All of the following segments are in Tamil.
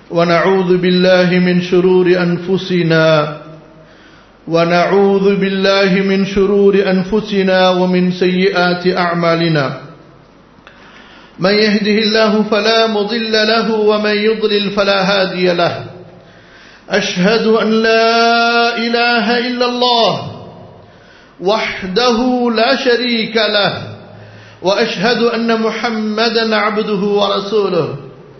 ونعوذ بالله من شرور أنفسنا ونعوذ بالله من شرور أنفسنا ومن سيئات أعمالنا من يهده الله فلا مضل له ومن يضلل فلا هادي له أشهد أن لا إله إلا الله وحده لا شريك له وأشهد أن محمدا عبده ورسوله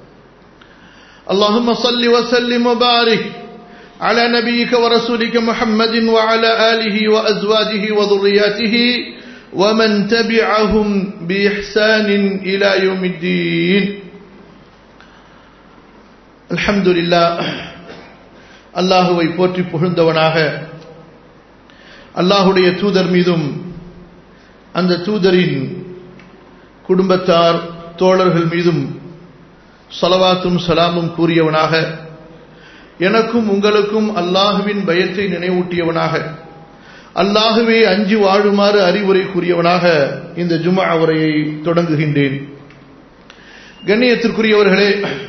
اللهم صل وسلم وبارك على نبيك ورسولك محمد وعلى آله وأزواجه وذرياته ومن تبعهم بإحسان إلى يوم الدين الحمد لله அல்லாஹுவை போற்றி புகழ்ந்தவனாக அல்லாஹுடைய தூதர் மீதும் அந்த தூதரின் குடும்பத்தார் தோழர்கள் மீதும் சலவாத்தும் சலாமும் கூறியவனாக எனக்கும் உங்களுக்கும் அல்லாஹுவின் பயத்தை நினைவூட்டியவனாக அல்லாஹுவே அஞ்சு வாழுமாறு அறிவுரை கூறியவனாக இந்த ஜுமா உரையை தொடங்குகின்றேன் கண்ணியத்திற்குரியவர்களே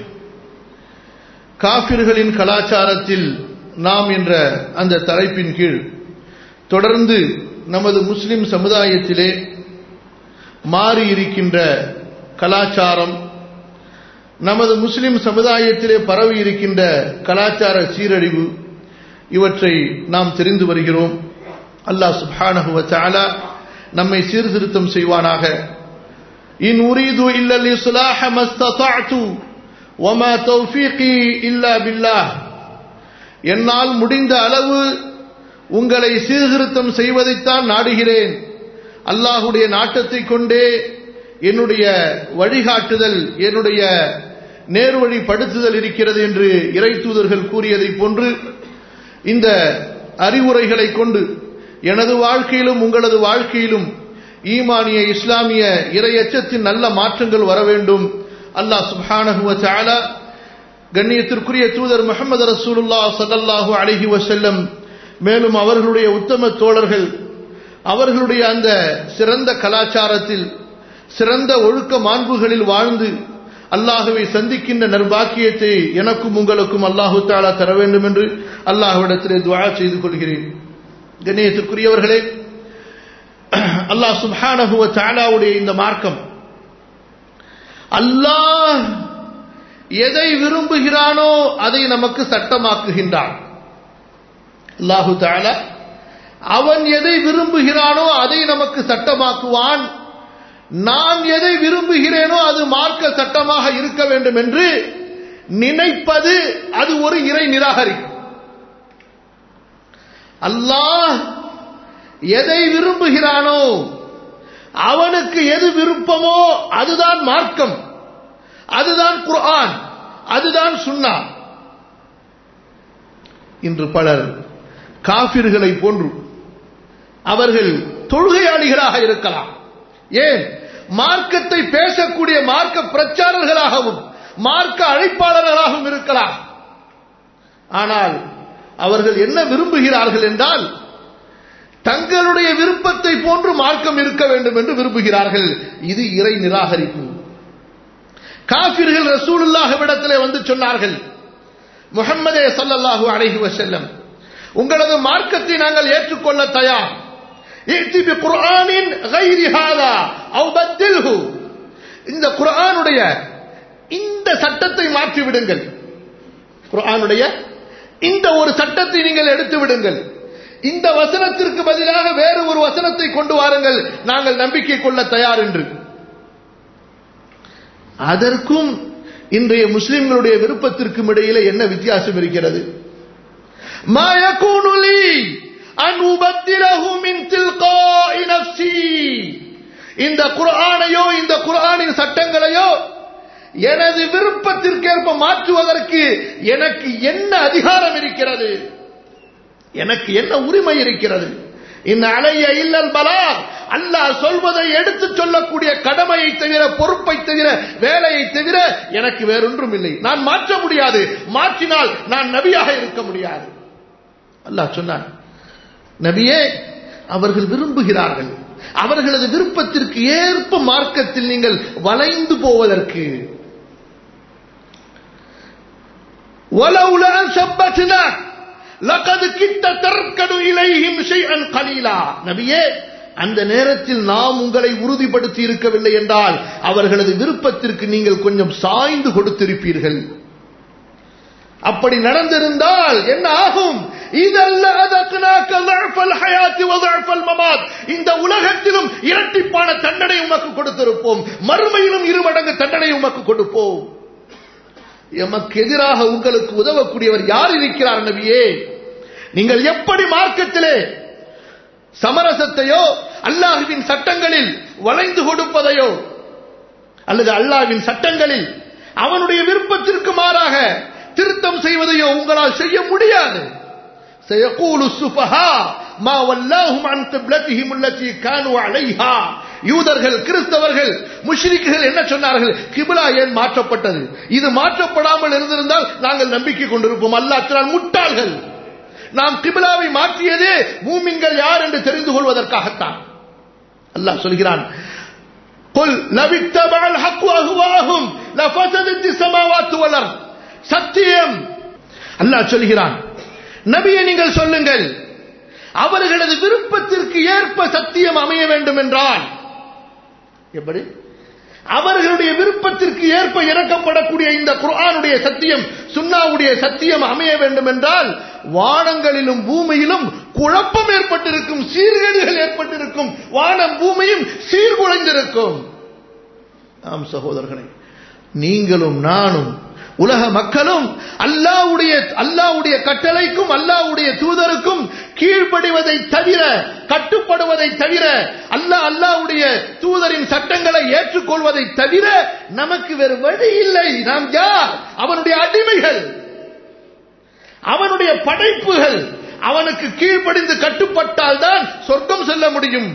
காபிர்களின் கலாச்சாரத்தில் நாம் என்ற அந்த தலைப்பின் கீழ் தொடர்ந்து நமது முஸ்லிம் சமுதாயத்திலே மாறி இருக்கின்ற கலாச்சாரம் நமது முஸ்லிம் சமுதாயத்திலே பரவி இருக்கின்ற கலாச்சார சீரழிவு இவற்றை நாம் தெரிந்து வருகிறோம் அல்லாஹ் சுப்ஹானஹு வ நம்மை சீர்திருத்தம் செய்வானாக இன் உரீது இல்லல் இஸ்லாஹ மஸ்ததஅது வமா தௌஃபீகி இல்லா பில்லாஹ் என்னால் முடிந்த அளவு உங்களை சீர்திருத்தம் செய்வதைத்தான் நாடுகிறேன் அல்லாஹுடைய நாட்டத்தை கொண்டே என்னுடைய வழிகாட்டுதல் என்னுடைய நேர்வழிப்படுத்துதல் இருக்கிறது என்று இறை தூதர்கள் கூறியதை போன்று இந்த அறிவுரைகளை கொண்டு எனது வாழ்க்கையிலும் உங்களது வாழ்க்கையிலும் ஈமானிய இஸ்லாமிய இரையச்சத்தின் நல்ல மாற்றங்கள் வர வேண்டும் அல்லாஹ் சுப்ஹானஹுவ சாலா கண்ணியத்திற்குரிய தூதர் முகமது ரசூலுல்லா சல்லல்லாஹு அலஹி வசல்லம் மேலும் அவர்களுடைய உத்தம தோழர்கள் அவர்களுடைய அந்த சிறந்த கலாச்சாரத்தில் சிறந்த ஒழுக்க மாண்புகளில் வாழ்ந்து அல்லாஹுவை சந்திக்கின்ற நர்பாக்கியத்தை எனக்கும் உங்களுக்கும் அல்லாஹு தாலா தர வேண்டும் என்று அல்லாஹுவிடத்திலே துவா செய்து கொள்கிறேன் கண்ணியத்திற்குரியவர்களே அல்லாஹ் சுப்ஹானஹுவ தாலாவுடைய இந்த மார்க்கம் அல்லாஹ் எதை விரும்புகிறானோ அதை நமக்கு சட்டமாக்குகின்றான் அல்லாஹு தாலா அவன் எதை விரும்புகிறானோ அதை நமக்கு சட்டமாக்குவான் நான் எதை விரும்புகிறேனோ அது மார்க்க சட்டமாக இருக்க வேண்டும் என்று நினைப்பது அது ஒரு இறை நிராகரிக்கும் அல்லாஹ் எதை விரும்புகிறானோ அவனுக்கு எது விருப்பமோ அதுதான் மார்க்கம் அதுதான் குர்ஆன் அதுதான் சுன்னா இன்று பலர் காபிர்களை போன்று அவர்கள் தொழுகையாளிகளாக இருக்கலாம் ஏன் மார்க்கத்தை பேசக்கூடிய மார்க்க பிரச்சாரர்களாகவும் மார்க்க அழைப்பாளர்களாகவும் இருக்கலாம் ஆனால் அவர்கள் என்ன விரும்புகிறார்கள் என்றால் தங்களுடைய விருப்பத்தை போன்று மார்க்கம் இருக்க வேண்டும் என்று விரும்புகிறார்கள் இது இறை நிராகரிப்பு காபிர்கள் ரசூலுல்லாஹ்விடத்திலே வந்து சொன்னார்கள் முகம்மதே சல்லல்லாஹு அலைஹி வஸல்லம் உங்களது மார்க்கத்தை நாங்கள் ஏற்றுக்கொள்ள தயார் ائتي بقرآن غير هذا أو بدله இந்த குர்ஆனுடைய இந்த சட்டத்தை மாற்றி விடுங்கள் குர்ஆனுடைய இந்த ஒரு சட்டத்தை நீங்கள் எடுத்து விடுங்கள் இந்த வசனத்திற்கு பதிலாக வேறு ஒரு வசனத்தை கொண்டு வாருங்கள் நாங்கள் நம்பிக்கை கொள்ள தயார் என்று அதற்கும் இன்றைய முஸ்லிம்களுடைய விருப்பத்திற்கும் இடையில என்ன வித்தியாசம் இருக்கிறது மாயக்கூனுலி அன் உபத்திலஹு மின் தில்காஇ நஃப்சி இந்த குர்ஆனையோ இந்த குர்ஆனின் சட்டங்களையோ எனது விருப்பத்திற்கேற்ப மாற்றுவதற்கு எனக்கு என்ன அதிகாரம் இருக்கிறது எனக்கு என்ன உரிமை இருக்கிறது இந்த அலைய இல்லல் பலா அல்லாஹ் சொல்வதை எடுத்துச் சொல்லக்கூடிய கடமையை தவிர பொறுப்பை தவிர வேலையை தவிர எனக்கு வேறொன்றும் இல்லை நான் மாற்ற முடியாது மாற்றினால் நான் நபியாக இருக்க முடியாது அல்லாஹ் சொன்னான் நபியே அவர்கள் விரும்புகிறார்கள் அவர்களது விருப்பத்திற்கு ஏற்ப மார்க்கத்தில் நீங்கள் வளைந்து போவதற்கு ولولا أن ثبتناك لقد كدت تركن إليهم شيئا قليلا நபியே அந்த நேரத்தில் நாம் உங்களை உறுதிப்படுத்தி இருக்கவில்லை என்றால் அவர்களது விருப்பத்திற்கு நீங்கள் கொஞ்சம் சாய்ந்து கொடுத்திருப்பீர்கள் அப்படி நடந்திருந்தால் என்ன ஆகும் இதல்ல அதற்குனாக்க ضعفல் ஹயாத்தி வضعفல் மமாத் இந்த உலகத்திலும் இரட்டிப்பான தண்டனை உமக்கு கொடுத்திருப்போம் மறுமையிலும் இருமடங்கு தண்டனை உமக்கு கொடுப்போம் எமக்கு எதிராக உங்களுக்கு உதவக்கூடியவர் யார் இருக்கிறார் நபியே நீங்கள் எப்படி மார்க்கத்திலே சமரசத்தையோ அல்லாஹுவின் சட்டங்களில் வளைந்து கொடுப்பதையோ அல்லது அல்லாஹ்வின் சட்டங்களில் அவனுடைய விருப்பத்திற்கு மாறாக திருத்தம் செய்வதையோ உங்களால் செய்ய முடியாது سيقول السفهاء ما ولاهم عن قبلتهم التي كانوا عليها யூதர்கள் கிறிஸ்தவர்கள் முஷ்ரிக்குகள் என்ன சொன்னார்கள் கிபிலா ஏன் மாற்றப்பட்டது இது மாற்றப்படாமல் இருந்திருந்தால் நாங்கள் நம்பிக்கை கொண்டிருப்போம் அல்லாத்தினால் முட்டாள்கள் நாம் கிபிலாவை மாற்றியதே மூமின்கள் யார் என்று தெரிந்து கொள்வதற்காகத்தான் அல்லாஹ் சொல்கிறான் قل لو اتبع الحق أهواهم لفسدت السماوات والأرض சத்தியம் அல்லாஹ் சொல்கிறான் நபியை நீங்கள் சொல்லுங்கள் அவர்களது விருப்பத்திற்கு ஏற்ப சத்தியம் அமைய வேண்டும் என்றால் எப்படி அவர்களுடைய விருப்பத்திற்கு ஏற்ப இறக்கப்படக்கூடிய இந்த குர்ஆனுடைய சத்தியம் சுன்னாவுடைய சத்தியம் அமைய வேண்டும் என்றால் வானங்களிலும் பூமியிலும் குழப்பம் ஏற்பட்டிருக்கும் சீர்கேடுகள் ஏற்பட்டிருக்கும் வானம் பூமியும் சீர்குலைந்திருக்கும் ஆம் சகோதரர்களே நீங்களும் நானும் உலக மக்களும் அல்லாவுடைய அல்லாவுடைய கட்டளைக்கும் அல்லாவுடைய தூதருக்கும் கீழ்ப்படிவதை தவிர கட்டுப்படுவதை தவிர அல்லாஹ் அல்லாவுடைய தூதரின் சட்டங்களை ஏற்றுக்கொள்வதை தவிர நமக்கு வேறு வழி இல்லை நாம் யார் அவனுடைய அடிமைகள் அவனுடைய படைப்புகள் அவனுக்கு கீழ்ப்படிந்து கட்டுப்பட்டால் தான் சொர்க்கம் செல்ல முடியும்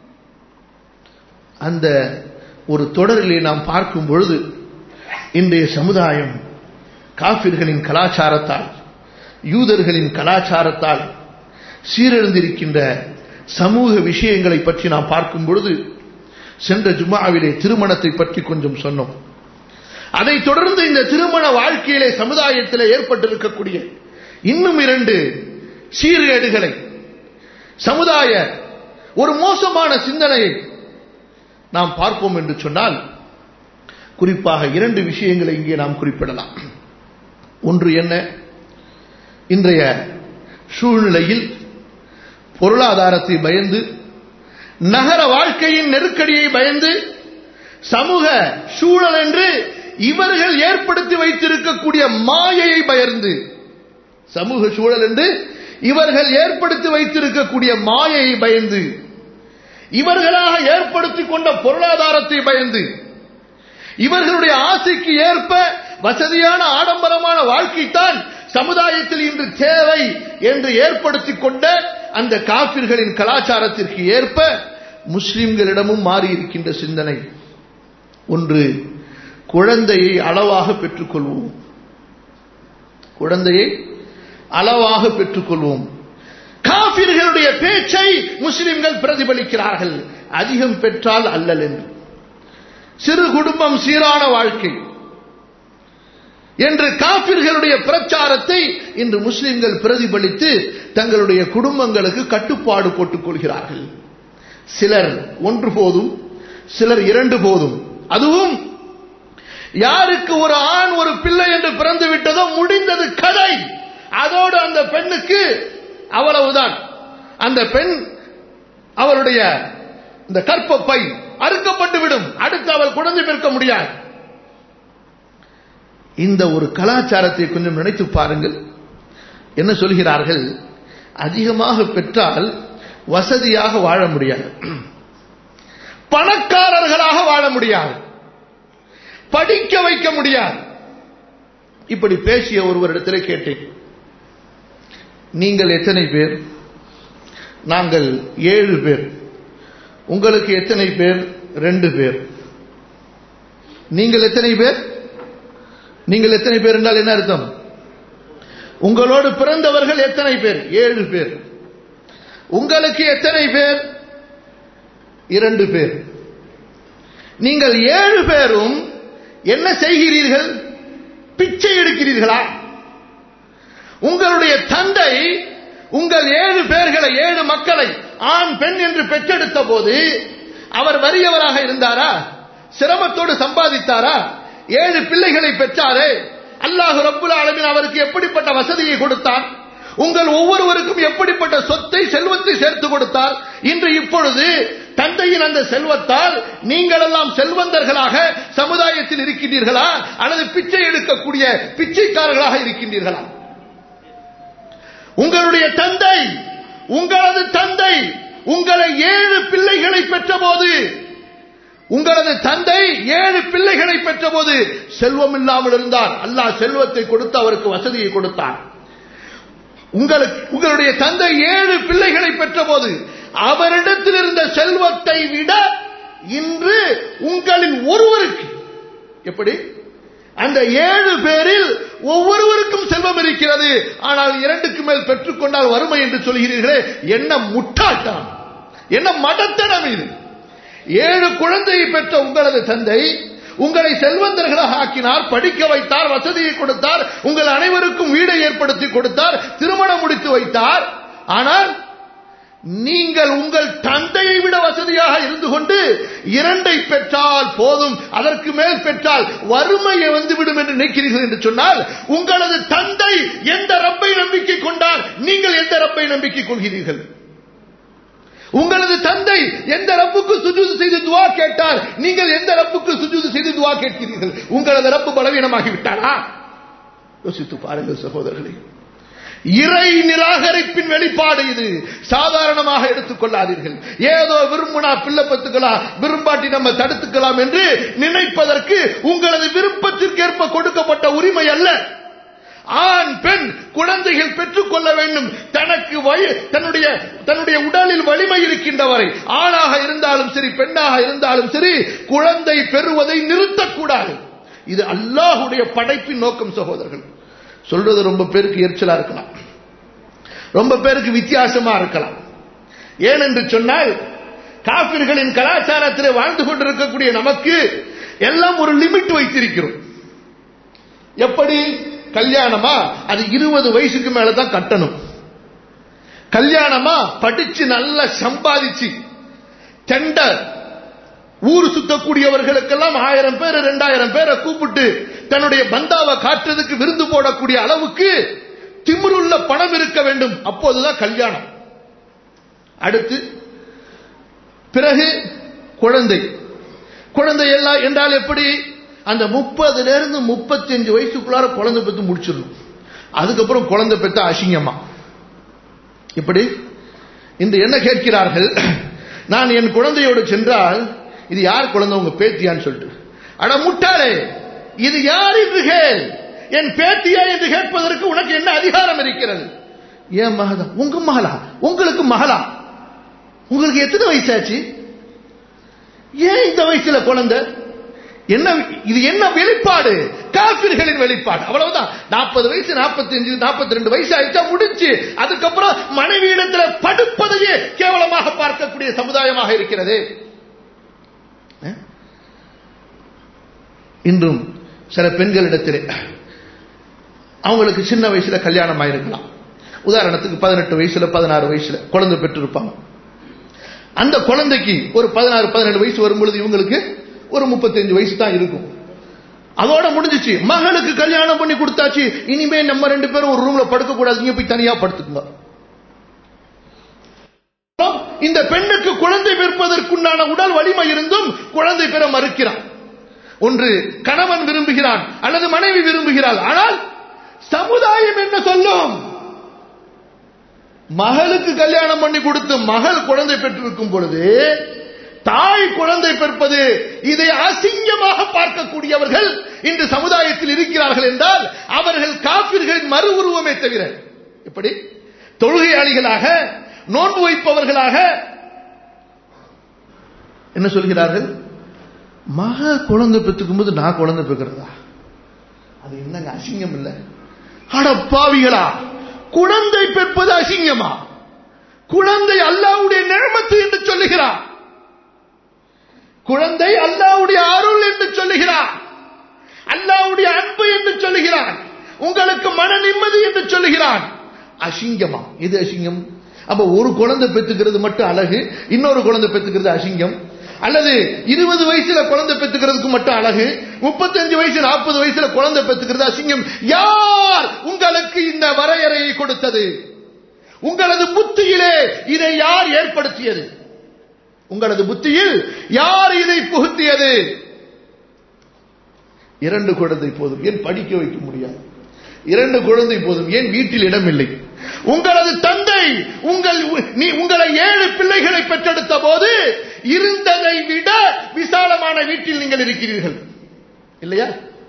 அந்த ஒரு தொடரிலே நாம் பார்க்கும் பொழுது இன்றைய சமுதாயம் காபிர்களின் கலாச்சாரத்தால் யூதர்களின் கலாச்சாரத்தால் சீரழிந்திருக்கின்ற சமூக விஷயங்களை பற்றி நாம் பார்க்கும் பொழுது சென்ற ஜுமாவிலே திருமணத்தை பற்றி கொஞ்சம் சொன்னோம் அதைத் தொடர்ந்து இந்த திருமண வாழ்க்கையிலே சமுதாயத்திலே ஏற்பட்டிருக்கக்கூடிய இன்னும் இரண்டு சீர்கேடுகளை சமுதாய ஒரு மோசமான சிந்தனையை நாம் பார்ப்போம் என்று சொன்னால் குறிப்பாக இரண்டு விஷயங்களை இங்கே நாம் குறிப்பிடலாம் ஒன்று என்ன இன்றைய சூழ்நிலையில் பொருளாதாரத்தை பயந்து நகர வாழ்க்கையின் நெருக்கடியை பயந்து சமூக சூழல் என்று இவர்கள் ஏற்படுத்தி வைத்திருக்கக்கூடிய மாயையை பயந்து சமூக சூழல் என்று இவர்கள் ஏற்படுத்தி வைத்திருக்கக்கூடிய மாயையை பயந்து இவர்களாக ஏற்படுத்திக் கொண்ட பொருளாதாரத்தை பயந்து இவர்களுடைய ஆசைக்கு ஏற்ப வசதியான ஆடம்பரமான வாழ்க்கைத்தான் சமுதாயத்தில் இன்று தேவை என்று ஏற்படுத்திக் கொண்ட அந்த காபிர்களின் கலாச்சாரத்திற்கு ஏற்ப முஸ்லிம்களிடமும் மாறி இருக்கின்ற சிந்தனை ஒன்று குழந்தையை அளவாக பெற்றுக்கொள்வோம் குழந்தையை அளவாக பெற்றுக்கொள்வோம் காபிர்களுடைய பேச்சை முஸ்லிம்கள் பிரதிபலிக்கிறார்கள் அதிகம் பெற்றால் அல்லல் என்று சிறு குடும்பம் சீரான வாழ்க்கை என்று காபிர்களுடைய பிரச்சாரத்தை இன்று முஸ்லிம்கள் பிரதிபலித்து தங்களுடைய குடும்பங்களுக்கு கட்டுப்பாடு போட்டுக் கொள்கிறார்கள் சிலர் ஒன்று போதும் சிலர் இரண்டு போதும் அதுவும் யாருக்கு ஒரு ஆண் ஒரு பிள்ளை என்று பிறந்து விட்டதோ முடிந்தது கதை அதோடு அந்த பெண்ணுக்கு அவ்வளவுதான் அந்த பெண் அவருடைய இந்த கற்பப்பை அறுக்கப்பட்டு விடும் அடுத்து அவள் குழந்தை பிறக்க முடியாது இந்த ஒரு கலாச்சாரத்தை கொஞ்சம் நினைத்து பாருங்கள் என்ன சொல்கிறார்கள் அதிகமாக பெற்றால் வசதியாக வாழ முடியாது பணக்காரர்களாக வாழ முடியாது படிக்க வைக்க முடியாது இப்படி பேசிய ஒருவரிடத்தில் கேட்டேன் நீங்கள் எத்தனை பேர் நாங்கள் ஏழு பேர் உங்களுக்கு எத்தனை பேர் ரெண்டு பேர் நீங்கள் எத்தனை பேர் நீங்கள் எத்தனை பேர் என்றால் என்ன அர்த்தம் உங்களோடு பிறந்தவர்கள் எத்தனை பேர் ஏழு பேர் உங்களுக்கு எத்தனை பேர் இரண்டு பேர் நீங்கள் ஏழு பேரும் என்ன செய்கிறீர்கள் பிச்சை எடுக்கிறீர்களா உங்களுடைய தந்தை உங்கள் ஏழு பேர்களை ஏழு மக்களை ஆண் பெண் என்று பெற்றெடுத்த போது அவர் வறியவராக இருந்தாரா சிரமத்தோடு சம்பாதித்தாரா ஏழு பிள்ளைகளை பெற்றாரே அல்லாஹ் ரப்புல் ஆலமீன் அவருக்கு எப்படிப்பட்ட வசதியை கொடுத்தான் உங்கள் ஒவ்வொருவருக்கும் எப்படிப்பட்ட சொத்தை செல்வத்தை சேர்த்து கொடுத்தார் இன்று இப்பொழுது தந்தையின் அந்த செல்வத்தால் நீங்கள் எல்லாம் செல்வந்தர்களாக சமுதாயத்தில் இருக்கின்றீர்களா அல்லது பிச்சை எடுக்கக்கூடிய பிச்சைக்காரர்களாக இருக்கின்றீர்களா உங்களுடைய தந்தை உங்களது தந்தை உங்களை ஏழு பிள்ளைகளை பெற்றபோது உங்களது தந்தை ஏழு பிள்ளைகளை பெற்றபோது செல்வம் இல்லாமல் இருந்தார் அல்லாஹ் செல்வத்தை கொடுத்து அவருக்கு வசதியை கொடுத்தார் உங்களுக்கு உங்களுடைய தந்தை ஏழு பிள்ளைகளை பெற்றபோது அவரிடத்தில் இருந்த செல்வத்தை விட இன்று உங்களில் ஒருவருக்கு எப்படி அந்த ஏழு பேரில் ஒவ்வொருவருக்கும் செல்வம் இருக்கிறது ஆனால் இரண்டுக்கு மேல் பெற்றுக்கொண்டால் வறுமை என்று சொல்கிறீர்களே என்ன முட்டாட்டம் என்ன மடத்தனம் இது ஏழு குழந்தையை பெற்ற உங்களது தந்தை உங்களை செல்வந்தர்களாக ஆக்கினார் படிக்க வைத்தார் வசதியை கொடுத்தார் உங்கள் அனைவருக்கும் வீடை ஏற்படுத்தி கொடுத்தார் திருமணம் முடித்து வைத்தார் ஆனால் நீங்கள் உங்கள் தந்தையை விட வசதியாக இருந்து கொண்டு இரண்டை பெற்றால் போதும் அதற்கு மேல் பெற்றால் வறுமையை வந்துவிடும் என்று நினைக்கிறீர்கள் என்று சொன்னால் உங்களது தந்தை எந்த ரப்பை நம்பிக்கை கொண்டார் நீங்கள் எந்த ரப்பை நம்பிக்கை கொள்கிறீர்கள் உங்களது தந்தை எந்த ரப்புக்கு சுஜூது செய்து துவா கேட்டார் நீங்கள் எந்த ரப்புக்கு சுஜூது செய்து துவா கேட்கிறீர்கள் உங்களது ரப்பு பலவீனமாகி விட்டாரா யோசித்து பாருங்கள் சகோதரர்களே இறை நிராகரிப்பின் வெளிப்பாடு இது சாதாரணமாக எடுத்துக் கொள்ளாதீர்கள் ஏதோ விரும்பினா பிள்ளை பத்துக்கலாம் விரும்பாட்டி நம்ம தடுத்துக்கலாம் என்று நினைப்பதற்கு உங்களது விருப்பத்திற்கேற்ப கொடுக்கப்பட்ட உரிமை அல்ல ஆண் பெண் குழந்தைகள் பெற்றுக் கொள்ள வேண்டும் தனக்கு தன்னுடைய தன்னுடைய உடலில் வலிமை இருக்கின்றவரை ஆணாக இருந்தாலும் சரி பெண்ணாக இருந்தாலும் சரி குழந்தை பெறுவதை நிறுத்தக்கூடாது இது அல்லாஹுடைய படைப்பின் நோக்கம் சகோதரர்கள் சொல்றது ரொம்ப பேருக்கு எரிச்சலா இருக்கலாம் ரொம்ப பேருக்கு வித்தியாசமா இருக்கலாம் ஏனென்று சொன்னால் காபிர்களின் கலாச்சாரத்தில் வாழ்ந்து கொண்டிருக்கக்கூடிய நமக்கு எல்லாம் ஒரு லிமிட் வைத்திருக்கிறோம் எப்படி கல்யாணமா அது இருபது வயசுக்கு மேலதான் கட்டணும் கல்யாணமா படிச்சு நல்லா சம்பாதிச்சு டெண்டர் ஊர் சுத்தக்கூடியவர்களுக்கெல்லாம் ஆயிரம் பேர் ரெண்டாயிரம் பேரை கூப்பிட்டு தன்னுடைய பந்தாவை காட்டுறதுக்கு விருந்து போடக்கூடிய அளவுக்கு திமிருள்ள பணம் இருக்க வேண்டும் அப்போதுதான் கல்யாணம் அடுத்து பிறகு குழந்தை குழந்தை எல்லாம் என்றால் எப்படி அந்த முப்பதுல இருந்து முப்பத்தஞ்சு வயசுக்குள்ளார குழந்தை பெற்று முடிச்சிடணும் அதுக்கப்புறம் குழந்தை பெற்ற அசிங்கமா இப்படி இந்த என்ன கேட்கிறார்கள் நான் என் குழந்தையோடு சென்றால் இது யார் குழந்தை உங்க பேத்தியான்னு சொல்லிட்டு அட முட்டாளே இது யார் என்று கேள் என் பேத்தியா என்று கேட்பதற்கு உனக்கு என்ன அதிகாரம் இருக்கிறது ஏன் மகதா உங்க மகளா உங்களுக்கு மகளா உங்களுக்கு எத்தனை வயசாச்சு ஏன் இந்த வயசுல குழந்தை என்ன இது என்ன வெளிப்பாடு காபிர்களின் வெளிப்பாடு அவ்வளவுதான் நாற்பது வயசு நாற்பத்தி அஞ்சு நாற்பத்தி ரெண்டு வயசு ஆயிடுச்சா முடிஞ்சு அதுக்கப்புறம் மனைவி இடத்துல படுப்பதையே கேவலமாக பார்க்கக்கூடிய சமுதாயமாக இருக்கிறது இன்றும் சில பெண்களிடத்திலே அவங்களுக்கு சின்ன வயசுல கல்யாணம் ஆயிருக்கலாம் உதாரணத்துக்கு பதினெட்டு வயசுல பதினாறு வயசுல குழந்தை பெற்றிருப்பாங்க அந்த குழந்தைக்கு ஒரு பதினாறு பதினேழு வயசு வரும்பொழுது இவங்களுக்கு ஒரு முப்பத்தஞ்சு வயசு தான் இருக்கும் அதோட முடிஞ்சிச்சு மகளுக்கு கல்யாணம் பண்ணி கொடுத்தாச்சு இனிமே நம்ம ரெண்டு பேரும் ஒரு ரூம்ல படுக்க கூடாது நீங்க போய் தனியா படுத்துக்குங்க இந்த பெண்ணுக்கு குழந்தை பிறப்பதற்குண்டான உடல் வலிமை இருந்தும் குழந்தை பெற மறுக்கிறான் ஒன்று கணவன் விரும்புகிறான் அல்லது மனைவி விரும்புகிறாள் ஆனால் சமுதாயம் என்ன சொல்லும் மகளுக்கு கல்யாணம் பண்ணி கொடுத்து மகள் குழந்தை பெற்றிருக்கும் பொழுது தாய் குழந்தை பெற்பது இதை அசிங்கமாக பார்க்கக்கூடியவர்கள் இன்று சமுதாயத்தில் இருக்கிறார்கள் என்றால் அவர்கள் காப்பிர்களின் மறு உருவமே தவிர எப்படி தொழுகையாளிகளாக நோன்பு வைப்பவர்களாக என்ன சொல்கிறார்கள் மக குழந்தை பெற்றுக்கும் போது நான் குழந்தை பெறுகிறதா அது என்னங்க அசிங்கம் இல்ல அட பாவிகளா குழந்தை பெற்பது அசிங்கமா குழந்தை அல்லாவுடைய நிழமத்து என்று சொல்லுகிறார் குழந்தை அல்லாவுடைய அருள் என்று சொல்லுகிறார் அல்லாவுடைய அன்பு என்று சொல்லுகிறார் உங்களுக்கு மன நிம்மதி என்று சொல்லுகிறான் அசிங்கமா இது அசிங்கம் அப்ப ஒரு குழந்தை பெத்துக்கிறது மட்டும் அழகு இன்னொரு குழந்தை பெத்துக்கிறது அசிங்கம் அல்லது இருபது வயசுல குழந்தை பெத்துக்கிறதுக்கு மட்டும் அழகு முப்பத்தஞ்சு வயசு நாற்பது வயசுல குழந்தை பெத்துக்கிறது அசிங்கம் யார் உங்களுக்கு இந்த வரையறையை கொடுத்தது உங்களது புத்தியிலே இதை யார் ஏற்படுத்தியது உங்களது புத்தியில் யார் இதை புகுத்தியது இரண்டு குழந்தை போதும் ஏன் படிக்க வைக்க முடியாது இரண்டு குழந்தை போதும் ஏன் வீட்டில் இடமில்லை உங்களது தந்தை உங்கள் நீ உங்களை ஏழு பிள்ளைகளை பெற்றெடுத்த போது இருந்ததை விட விசாலமான வீட்டில் நீங்கள் இருக்கிறீர்கள் இல்லையா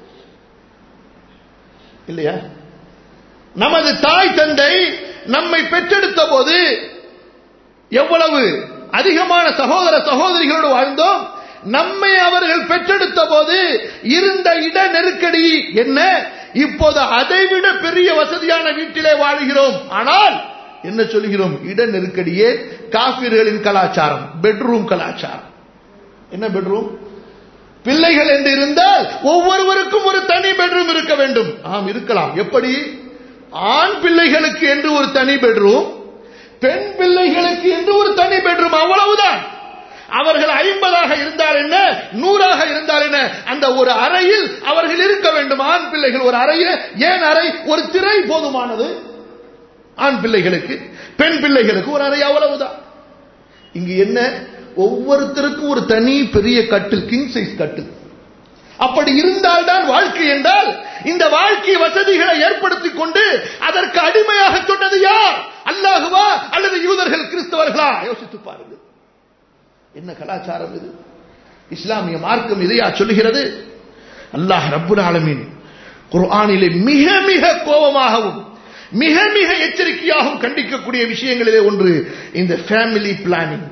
இல்லையா நமது தாய் தந்தை நம்மை பெற்றெடுத்த போது எவ்வளவு அதிகமான சகோதர சகோதரிகளோடு வாழ்ந்தோம் நம்மை அவர்கள் பெற்றெடுத்த போது இருந்த இட நெருக்கடி என்ன இப்போது அதைவிட பெரிய வசதியான வீட்டிலே வாழுகிறோம் ஆனால் என்ன சொல்கிறோம் இட நெருக்கடியே காபிர்களின் கலாச்சாரம் பெட்ரூம் கலாச்சாரம் என்ன பெட்ரூம் பிள்ளைகள் என்று இருந்தால் ஒவ்வொருவருக்கும் ஒரு தனி பெட்ரூம் இருக்க வேண்டும் ஆம் இருக்கலாம் எப்படி ஆண் பிள்ளைகளுக்கு என்று ஒரு தனி பெட்ரூம் பெண் பிள்ளைகளுக்கு என்று ஒரு தனி பெட்ரூம் அவ்வளவுதான் அவர்கள் ஐம்பதாக இருந்தால் என்ன நூறாக இருந்தால் என்ன அந்த ஒரு அறையில் அவர்கள் இருக்க வேண்டும் ஆண் பிள்ளைகள் ஒரு அறையில் ஏன் அறை ஒரு திரை போதுமானது ஆண் பிள்ளைகளுக்கு பெண் பிள்ளைகளுக்கு ஒரு அறை அவ்வளவுதான் இங்கு என்ன ஒவ்வொருத்தருக்கும் ஒரு தனி பெரிய கட்டில் கிங் சைஸ் கட்டில் அப்படி இருந்தால்தான் வாழ்க்கை என்றால் இந்த வாழ்க்கை வசதிகளை ஏற்படுத்திக் கொண்டு அதற்கு அடிமையாக சொன்னது யார் அல்லாஹுவா அல்லது யூதர்கள் கிறிஸ்தவர்களா யோசித்து பாருங்கள் என்ன கலாச்சாரம் இது இஸ்லாமிய மார்க்கம் இதையா சொல்லுகிறது அல்லாஹ் ரப்புல் ஆலமீன் குர்ஆனிலே மிக மிக கோபமாகவும் மிக மிக எச்சரிக்கையாகவும் கண்டிக்கக்கூடிய விஷயங்களிலே ஒன்று இந்த ஃபேமிலி பிளானிங்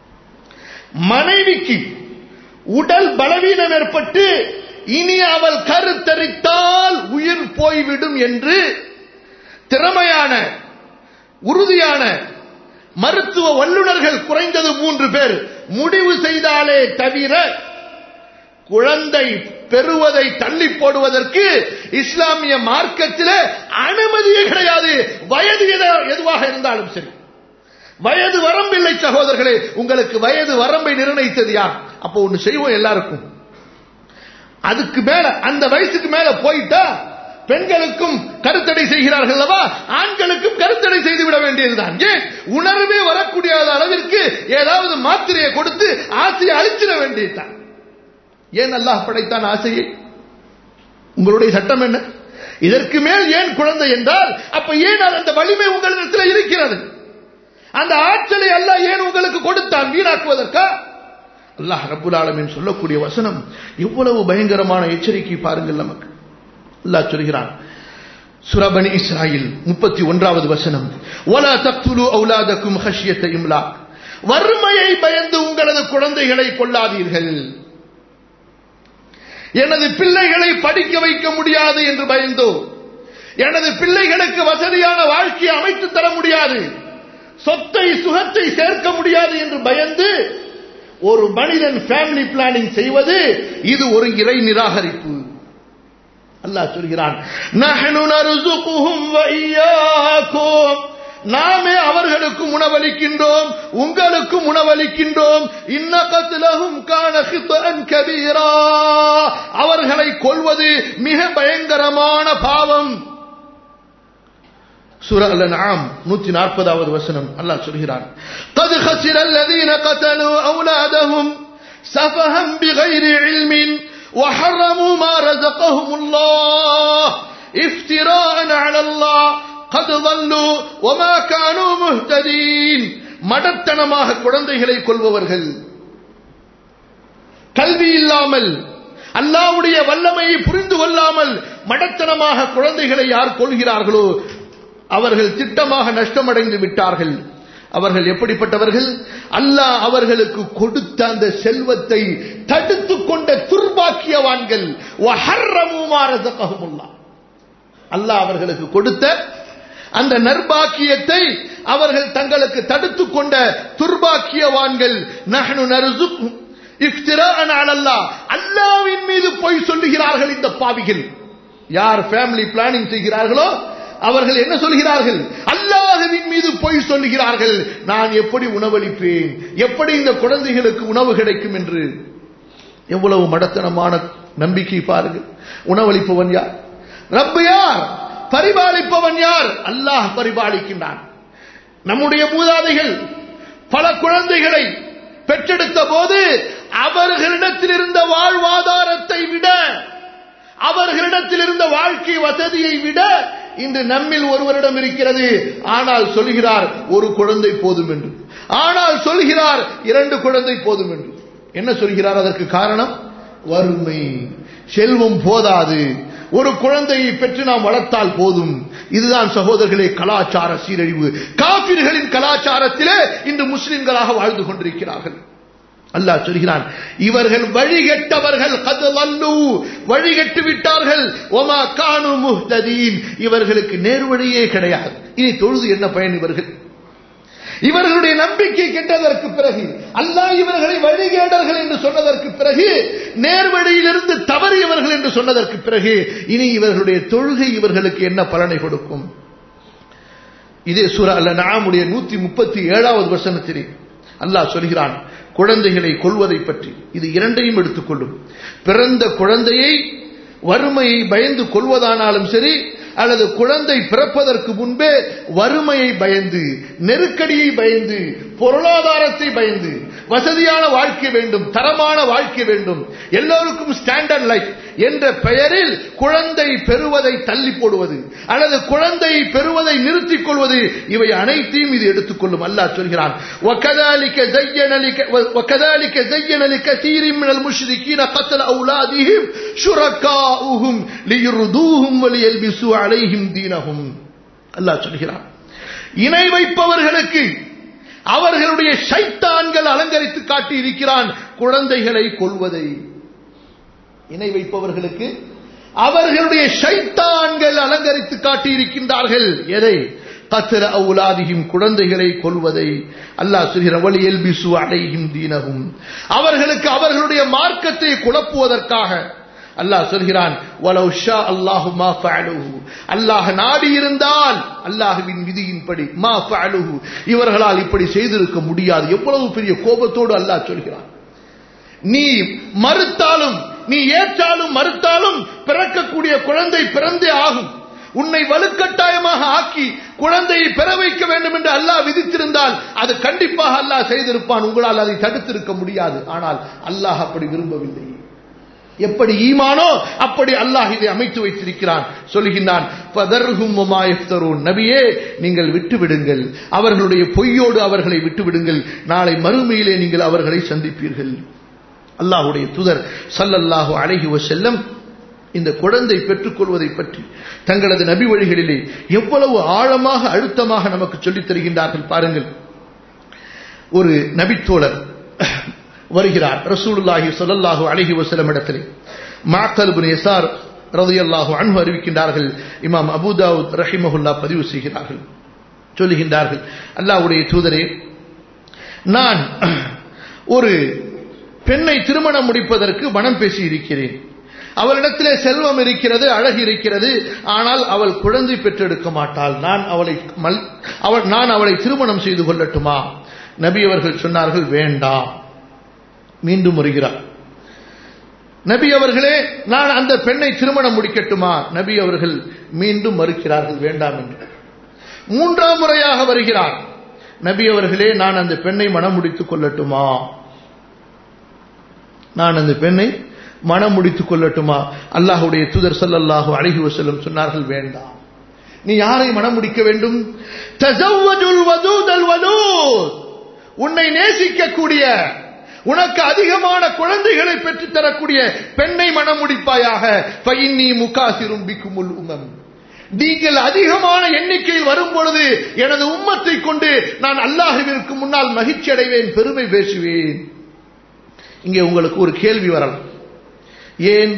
மனைவிக்கு உடல் பலவீனம் ஏற்பட்டு இனி அவள் கருத்தரித்தால் உயிர் போய்விடும் என்று திறமையான உறுதியான மருத்துவ வல்லுநர்கள் குறைந்தது மூன்று பேர் முடிவு செய்தாலே தவிர குழந்தை பெறுவதை தள்ளி போடுவதற்கு இஸ்லாமிய மார்க்கத்தில் அனுமதியே கிடையாது வயது எதுவாக இருந்தாலும் சரி வயது வரம்பில்லை சகோதரர்களே உங்களுக்கு வயது வரம்பை நிர்ணயித்தது யார் அப்போ ஒன்று செய்வோம் எல்லாருக்கும் அதுக்கு மேல அந்த வயசுக்கு மேல போயிட்டா பெண்களுக்கும் கருத்தடை செய்கிறார்கள் அல்லவா ஆண்களுக்கும் கருத்தடை செய்து விட வேண்டியதுதான் ஏன் உணர்வே வரக்கூடிய அளவிற்கு ஏதாவது மாத்திரையை கொடுத்து ஆசையை அழிச்சிட வேண்டியதுதான் ஏன் அல்லாஹ் படைத்தான் ஆசையை உங்களுடைய சட்டம் என்ன இதற்கு மேல் ஏன் குழந்தை என்றால் அப்ப ஏன் அந்த வலிமை உங்களிடத்தில் இருக்கிறது அந்த ஆற்றலை அல்லாஹ் ஏன் உங்களுக்கு கொடுத்தான் வீணாக்குவதற்கா அல்லாஹ் ரப்புல் ஆலமின் சொல்லக்கூடிய வசனம் எவ்வளவு பயங்கரமான எச்சரிக்கை பாருங்கள் நமக்கு அல்லாஹ் சொல்கிறான் சுரபனி இஸ்ராயில் முப்பத்தி ஒன்றாவது வசனம் ஒலா தக்துலு அவுலாதக்கும் ஹஷியத்த இம்லா வறுமையை பயந்து உங்களது குழந்தைகளை கொள்ளாதீர்கள் எனது பிள்ளைகளை படிக்க வைக்க முடியாது என்று பயந்தோ எனது பிள்ளைகளுக்கு வசதியான வாழ்க்கையை அமைத்து தர முடியாது சொத்தை சுகத்தை சேர்க்க முடியாது என்று பயந்து ஒரு மனிதன் ஃபேமிலி பிளானிங் செய்வது இது ஒரு இறை நிராகரிப்பு அல்லாஹ் சொல்கிறான் நஹனு நர்சுகுஹும் வ இய்யாக்கும் நாமே அவர்களுக்கும் உணவளிக்கின்றோம் உங்களுக்கும் உணவளிக்கின்றோம் இன்னகத்திலகும் கான ஹித்தன் கபீரா அவர்களை கொள்வது மிக பயங்கரமான பாவம் சூரா அல்-அன்ஆம் 140வது வசனம் அல்லாஹ் சொல்கிறான் قد خسر الذين قتلوا اولادهم سفها بغير علم وحرموا ما رزقهم الله افتراء على الله قد ضلوا وما كانوا مهتدين மடத்தனமாக குழந்தைகளை கொள்பவர்கள் கல்வி இல்லாமல் அல்லாவுடைய வல்லமையை புரிந்து கொள்ளாமல் மடத்தனமாக குழந்தைகளை யார் கொள்கிறார்களோ அவர்கள் திட்டமாக நஷ்டமடைந்து விட்டார்கள் அவர்கள் எப்படிப்பட்டவர்கள் அல்லாஹ் அவர்களுக்கு கொடுத்த அந்த செல்வத்தை தடுத்து கொண்ட துர்பாக்கியவான்கள் அல்லாஹ் அவர்களுக்கு கொடுத்த அந்த நர்பாக்கியத்தை அவர்கள் தங்களுக்கு தடுத்து கொண்ட துர்பாக்கியவான்கள் நஹனு நர்சுக் இஃப்திரான் அலல்லாஹ் அல்லாஹ்வின் மீது பொய் சொல்லுகிறார்கள் இந்த பாவிகள் யார் ஃபேமிலி பிளானிங் செய்கிறார்களோ அவர்கள் என்ன சொல்கிறார்கள் அல்லாஹுவின் மீது பொய் சொல்லுகிறார்கள் நான் எப்படி உணவளிப்பேன் எப்படி இந்த குழந்தைகளுக்கு உணவு கிடைக்கும் என்று எவ்வளவு மடத்தனமான நம்பிக்கை பாருங்கள் உணவளிப்பவன் யார் ரப்பு யார் பரிபாலிப்பவன் யார் அல்லாஹ் பரிபாலிக்கின்றான் நம்முடைய மூதாதைகள் பல குழந்தைகளை பெற்றெடுத்த போது அவர்களிடத்தில் இருந்த வாழ்வாதாரத்தை விட அவர்களிடத்தில் இருந்த வாழ்க்கை வசதியை விட இன்று நம்மில் ஒருவரிடம் இருக்கிறது ஆனால் சொல்கிறார் ஒரு குழந்தை போதும் என்று ஆனால் சொல்கிறார் இரண்டு குழந்தை போதும் என்று என்ன சொல்கிறார் அதற்கு காரணம் வறுமை செல்வம் போதாது ஒரு குழந்தையை பெற்று நாம் வளர்த்தால் போதும் இதுதான் சகோதரர்களே கலாச்சார சீரழிவு காபிர்களின் கலாச்சாரத்திலே இன்று முஸ்லிம்களாக வாழ்ந்து கொண்டிருக்கிறார்கள் அல்லாஹ் சொல்கிறான் இவர்கள் வழிகெட்டவர்கள் கதலல்லு வழிகெட்டு விட்டார்கள் ஒமா கானு முஹ்ததீன் இவர்களுக்கு நேர்வழியே கிடையாது இனி தொழுது என்ன பயன் இவர்கள் இவர்களுடைய நம்பிக்கை கெட்டதற்கு பிறகு அல்லாஹ் இவர்களை வழிகேடர்கள் என்று சொன்னதற்கு பிறகு நேர்வழியிலிருந்து தவறியவர்கள் என்று சொன்னதற்கு பிறகு இனி இவர்களுடைய தொழுகை இவர்களுக்கு என்ன பலனை கொடுக்கும் இதே சூரா அல்ல நாமுடைய நூத்தி முப்பத்தி ஏழாவது வசனத்திலே அல்லாஹ் சொல்கிறான் குழந்தைகளை கொள்வதை பற்றி இது இரண்டையும் எடுத்துக்கொள்ளும் பிறந்த குழந்தையை வறுமையை பயந்து கொள்வதானாலும் சரி அல்லது குழந்தை பிறப்பதற்கு முன்பே வறுமையை பயந்து நெருக்கடியை பயந்து பொருளாதாரத்தை பயந்து வசதியான வாழ்க்கை வேண்டும் தரமான வாழ்க்கை வேண்டும் எல்லோருக்கும் ஸ்டாண்டர்ட் லைஃப் என்ற பெயரில் குழந்தை பெறுவதை தள்ளி போடுவது அல்லது குழந்தை பெறுவதை நிறுத்திக் கொள்வது இவை அனைத்தையும் இது எடுத்துக்கொள்ளும் அல்லாஹ் சொல்கிறான் وكذلك زين لك وكذلك زين لكثير من المشركين قتل اولادهم شركاؤهم ليردوهم وليلبسوا عليهم دينهم அல்லாஹ் சொல்கிறான் இணை வைப்பவர்களுக்கு அவர்களுடைய சைத்தான்கள் அலங்கரித்து காட்டி இருக்கிறான் குழந்தைகளை கொள்வதை இணை வைப்பவர்களுக்கு அவர்களுடைய சைத்தான்கள் அலங்கரித்து காட்டி இருக்கின்றார்கள் எதை கத்திர அவுலாதியும் குழந்தைகளை கொள்வதை அல்லாஹ் சொல்கிற வழியில் பிசு அடையும் தீனகும் அவர்களுக்கு அவர்களுடைய மார்க்கத்தை குழப்புவதற்காக அல்லாஹ் சொல்கிறான் வலவ் ஷா அல்லாஹு மா ஃபஅலுஹு அல்லாஹ் நாடி இருந்தால் அல்லாஹ்வின் விதியின்படி மா ஃபஅலுஹு இவர்களால் இப்படி செய்திருக்க முடியாது எவ்வளவு பெரிய கோபத்தோடு அல்லாஹ் சொல்கிறான் நீ மறுத்தாலும் நீ ஏற்றாலும் மறுத்தாலும் பிறக்கக்கூடிய குழந்தை பிறந்தே ஆகும் உன்னை வலுக்கட்டாயமாக ஆக்கி குழந்தையை பெற வைக்க வேண்டும் என்று அல்லாஹ் விதித்திருந்தால் அது கண்டிப்பாக அல்லாஹ் செய்திருப்பான் உங்களால் அதை தடுத்திருக்க முடியாது ஆனால் அல்லாஹ் அப்படி விரும்பவில்லை எப்படி ஈமானோ அப்படி அல்லாஹ் இதை அமைத்து வைத்திருக்கிறான் சொல்கின்றான் நபியே நீங்கள் விட்டு விடுங்கள் அவர்களுடைய பொய்யோடு அவர்களை விட்டு விடுங்கள் நாளை மறுமையிலே நீங்கள் அவர்களை சந்திப்பீர்கள் அல்லாஹுடைய துதர் சல்லல்லாஹு அழகி செல்லம் இந்த குழந்தை பெற்றுக்கொள்வதை பற்றி தங்களது நபி வழிகளிலே எவ்வளவு ஆழமாக அழுத்தமாக நமக்கு சொல்லித் தருகின்றார்கள் பாருங்கள் ஒரு நபித்தோழர் வருகிறார் ரசூலுல்லாஹி சொல்லல்லாஹு அழகி வசலம் இடத்திலே மாக்கல் பின் எசார் ரதையல்லாஹு அன்பு அறிவிக்கின்றார்கள் இமாம் அபுதாவுத் ரஹிமஹுல்லா பதிவு செய்கிறார்கள் சொல்லுகின்றார்கள் அல்லாஹ்வுடைய தூதரே நான் ஒரு பெண்ணை திருமணம் முடிப்பதற்கு மனம் பேசி இருக்கிறேன் அவளிடத்திலே செல்வம் இருக்கிறது அழகு இருக்கிறது ஆனால் அவள் குழந்தை பெற்றெடுக்க மாட்டாள் நான் அவளை அவள் நான் அவளை திருமணம் செய்து கொள்ளட்டுமா நபி அவர்கள் சொன்னார்கள் வேண்டாம் மீண்டும் வருகிறார் நபி அவர்களே நான் அந்த பெண்ணை திருமணம் முடிக்கட்டுமா நபி அவர்கள் மீண்டும் மறுக்கிறார்கள் வேண்டாம் என்று மூன்றாம் முறையாக வருகிறார் நபி அவர்களே நான் அந்த பெண்ணை மனம் முடித்துக் கொள்ளட்டுமா நான் அந்த பெண்ணை மனம் முடித்துக் கொள்ளட்டுமா அல்லாஹுடைய தூதர் சல்லல்லாஹு அழகி வசல்லம் சொன்னார்கள் வேண்டாம் நீ யாரை மனம் முடிக்க வேண்டும் உன்னை நேசிக்கக்கூடிய உனக்கு அதிகமான குழந்தைகளை பெற்றுத் தரக்கூடிய பெண்ணை மனம் முடிப்பாயாக பைன்னி முகாசிரும் பிக்குமுல் உமம் நீங்கள் அதிகமான எண்ணிக்கையில் வரும் பொழுது எனது உம்மத்தை கொண்டு நான் அல்லாஹுவிற்கு முன்னால் மகிழ்ச்சி அடைவேன் பெருமை பேசுவேன் இங்கே உங்களுக்கு ஒரு கேள்வி வரலாம் ஏன்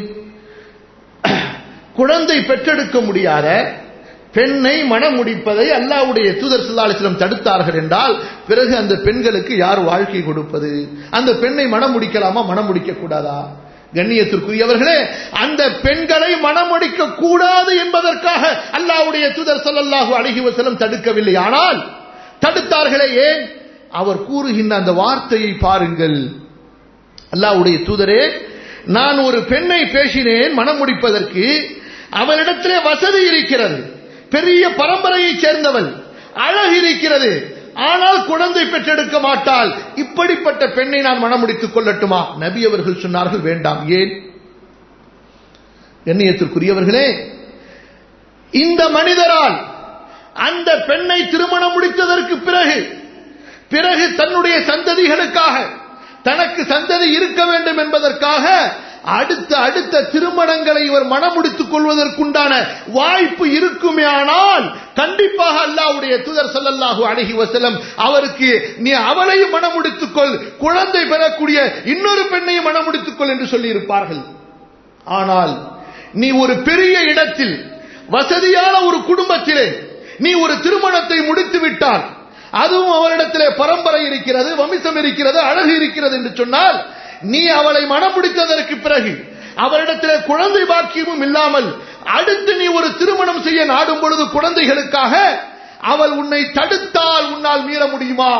குழந்தை பெற்றெடுக்க முடியாத பெண்ணை மனம் முடிப்பதை அல்லாவுடைய தூதர் சுல்லாலிசிலம் தடுத்தார்கள் என்றால் பிறகு அந்த பெண்களுக்கு யார் வாழ்க்கை கொடுப்பது அந்த பெண்ணை மனம் முடிக்கலாமா மனம் முடிக்க கூடாதா கண்ணியத்திற்குரியவர்களே அந்த பெண்களை மணமுடிக்க கூடாது என்பதற்காக அல்லாஹ்வுடைய தூதர் ஸல்லல்லாஹு அலைஹி வஸல்லம் தடுக்கவில்லை ஆனால் தடுத்தார்களே ஏன் அவர் கூறுகின்ற அந்த வார்த்தையை பாருங்கள் அல்லாஹ்வுடைய தூதரே நான் ஒரு பெண்ணை பேசினேன் மனம் முடிப்பதற்கு அவளிடத்திலே வசதி இருக்கிறது பெரிய பரம்பரையைச் சேர்ந்தவள் அழகு இருக்கிறது ஆனால் குழந்தை பெற்றெடுக்க மாட்டாள் இப்படிப்பட்ட பெண்ணை நான் மணமுடித்துக் கொள்ளட்டுமா நபி அவர்கள் சொன்னார்கள் வேண்டாம் ஏன் எண்ணியத்திற்குரியவர்களே இந்த மனிதரால் அந்த பெண்ணை திருமணம் முடித்ததற்கு பிறகு பிறகு தன்னுடைய சந்ததிகளுக்காக தனக்கு சந்ததி இருக்க வேண்டும் என்பதற்காக அடுத்த அடுத்த திருமணங்களை இவர் மனமுடித்துக் கொள்வதற்குண்டான வாய்ப்பு இருக்குமே ஆனால் கண்டிப்பாக அல்லாவுடைய தூதர் ஸல்லல்லாஹு அலைஹி வஸல்லம் அவருக்கு நீ அவளையும் மனமுடித்துக் கொள் குழந்தை பெறக்கூடிய இன்னொரு பெண்ணையும் மனமுடித்துக் கொள் என்று சொல்லி இருப்பார்கள் ஆனால் நீ ஒரு பெரிய இடத்தில் வசதியான ஒரு குடும்பத்திலே நீ ஒரு திருமணத்தை முடித்து விட்டால் அதுவும் அவரிடத்திலே பரம்பரை இருக்கிறது வம்சம் இருக்கிறது அழகு இருக்கிறது என்று சொன்னால் நீ அவளை மணமுடித்ததற்கு பிறகு அவரிடத்திலே குழந்தை பாக்கியமும் இல்லாமல் அடுத்து நீ ஒரு திருமணம் செய்ய நாடும் பொழுது குழந்தைகளுக்காக அவள் உன்னை தடுத்தால் உன்னால் மீற முடியுமா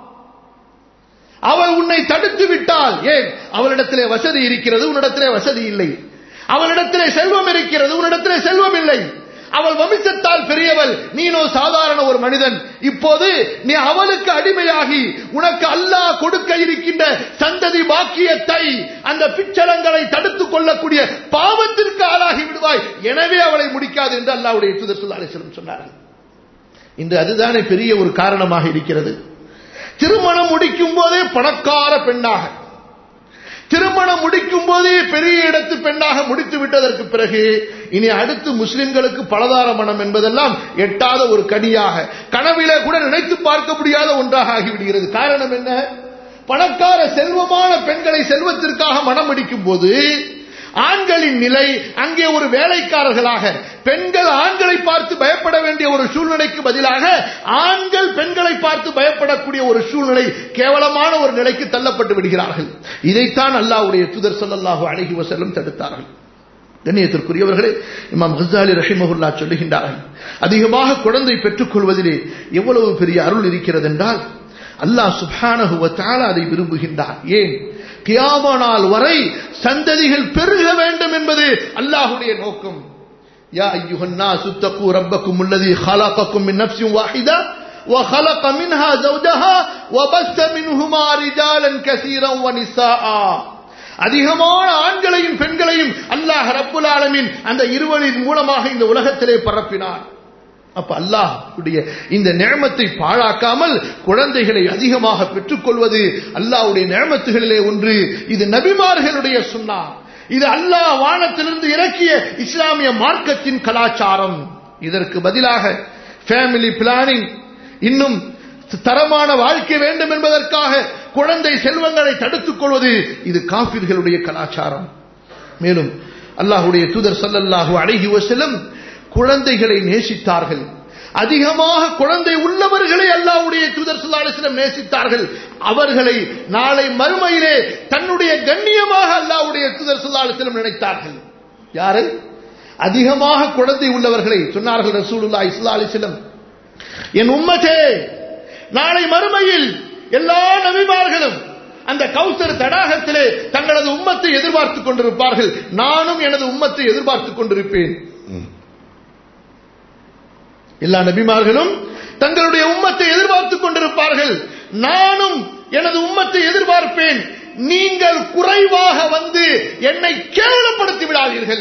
அவள் உன்னை தடுத்து விட்டால் ஏன் அவளிடத்திலே வசதி இருக்கிறது உன்னிடத்திலே வசதி இல்லை அவளிடத்திலே செல்வம் இருக்கிறது உன்னிடத்திலே செல்வம் இல்லை அவள் வம்சத்தால் பெரியவள் நீனோ சாதாரண ஒரு மனிதன் இப்போது நீ அவளுக்கு அடிமையாகி உனக்கு அல்லாஹ் கொடுக்க இருக்கின்ற சந்ததி பாக்கியத்தை அந்த பிச்சரங்களை தடுத்துக் கொள்ளக்கூடிய பாவத்திற்கு ஆளாகி விடுவாய் எனவே அவளை முடிக்காது என்று அல்லாவுடைய தூதர் சொல்லாசலம் சொன்னார்கள் இன்று அதுதானே பெரிய ஒரு காரணமாக இருக்கிறது திருமணம் முடிக்கும் போதே பணக்கார பெண்ணாக திருமணம் முடிக்கும் போதே பெரிய இடத்து பெண்ணாக முடித்து விட்டதற்கு பிறகு இனி அடுத்து முஸ்லிம்களுக்கு பலதார மனம் என்பதெல்லாம் எட்டாத ஒரு கனியாக கனவிலே கூட நினைத்து பார்க்க முடியாத ஒன்றாக ஆகிவிடுகிறது காரணம் என்ன பணக்கார செல்வமான பெண்களை செல்வத்திற்காக மனம் அடிக்கும் போது ஆண்களின் நிலை அங்கே ஒரு வேலைக்காரர்களாக பெண்கள் ஆண்களை பார்த்து பயப்பட வேண்டிய ஒரு சூழ்நிலைக்கு பதிலாக ஆண்கள் பெண்களை பார்த்து பயப்படக்கூடிய ஒரு சூழ்நிலை கேவலமான ஒரு நிலைக்கு தள்ளப்பட்டு விடுகிறார்கள் இதைத்தான் அல்லாவுடைய தூதர் சொல்லல்லாஹு அழகி வசல்லம் தடுத்தார்கள் கண்ணியத்திற்குரியவர்களே இமாம் ஹசாலி ரஹிமகுல்லா சொல்லுகின்றார்கள் அதிகமாக குழந்தை பெற்றுக் கொள்வதிலே எவ்வளவு பெரிய அருள் இருக்கிறது என்றால் அல்லாஹ் சுபானகுவ அதை விரும்புகின்றார் ஏன் கியாம நாள் வரை சந்ததிகள் பெருக வேண்டும் என்பது அல்லாஹுடைய நோக்கம் யா ஐயுஹன்னா சுத்தகு ரப்பக்கும் உள்ளதி خلقكم من نفس واحده وخلق منها زوجها وبث منهما رجالا كثيرا ونساء அதிகமான ஆண்களையும் பெண்களையும் அல்லாஹ் ரப்புல் ஆலமின் அந்த இருவரின் மூலமாக இந்த உலகத்திலே பரப்பினார் அப்ப அல்லாஹுடைய இந்த நியமத்தை பாழாக்காமல் குழந்தைகளை அதிகமாக பெற்றுக்கொள்வது அல்லாஹுடைய நியமத்துகளிலே ஒன்று இது நபிமார்களுடைய சுண்ணா இது அல்லாஹ் வானத்திலிருந்து இறக்கிய இஸ்லாமிய மார்க்கத்தின் கலாச்சாரம் இதற்கு பதிலாக ஃபேமிலி பிளானிங் இன்னும் தரமான வாழ்க்கை வேண்டும் என்பதற்காக குழந்தை செல்வங்களை தடுத்துக் கொள்வது இது காபிர்களுடைய கலாச்சாரம் மேலும் அல்லாஹுடைய தூதர் சல்லல்லாஹு அழகி வசலம் குழந்தைகளை நேசித்தார்கள் அதிகமாக குழந்தை உள்ளவர்களை அல்லாவுடைய தூதர் சுல்லாலிசிடம் நேசித்தார்கள் அவர்களை நாளை மறுமையிலே தன்னுடைய கண்ணியமாக அல்லாவுடைய தூதர் சுல்லாலிசிடம் நினைத்தார்கள் யாரை அதிகமாக குழந்தை உள்ளவர்களை சொன்னார்கள் ரசூலுல்லா இஸ்லா அலிஸ்லம் என் உம்மத்தே நாளை மறுமையில் எல்லா நபிமார்களும் அந்த கௌசர் தடாகத்திலே தங்களது உம்மத்தை எதிர்பார்த்துக் கொண்டிருப்பார்கள் நானும் எனது உம்மத்தை எதிர்பார்த்துக் கொண்டிருப்பேன் எல்லா நபிமார்களும் தங்களுடைய உம்மத்தை எதிர்பார்த்துக் கொண்டிருப்பார்கள் நானும் எனது உம்மத்தை எதிர்பார்ப்பேன் நீங்கள் குறைவாக வந்து என்னை கேவலப்படுத்தி விடாதீர்கள்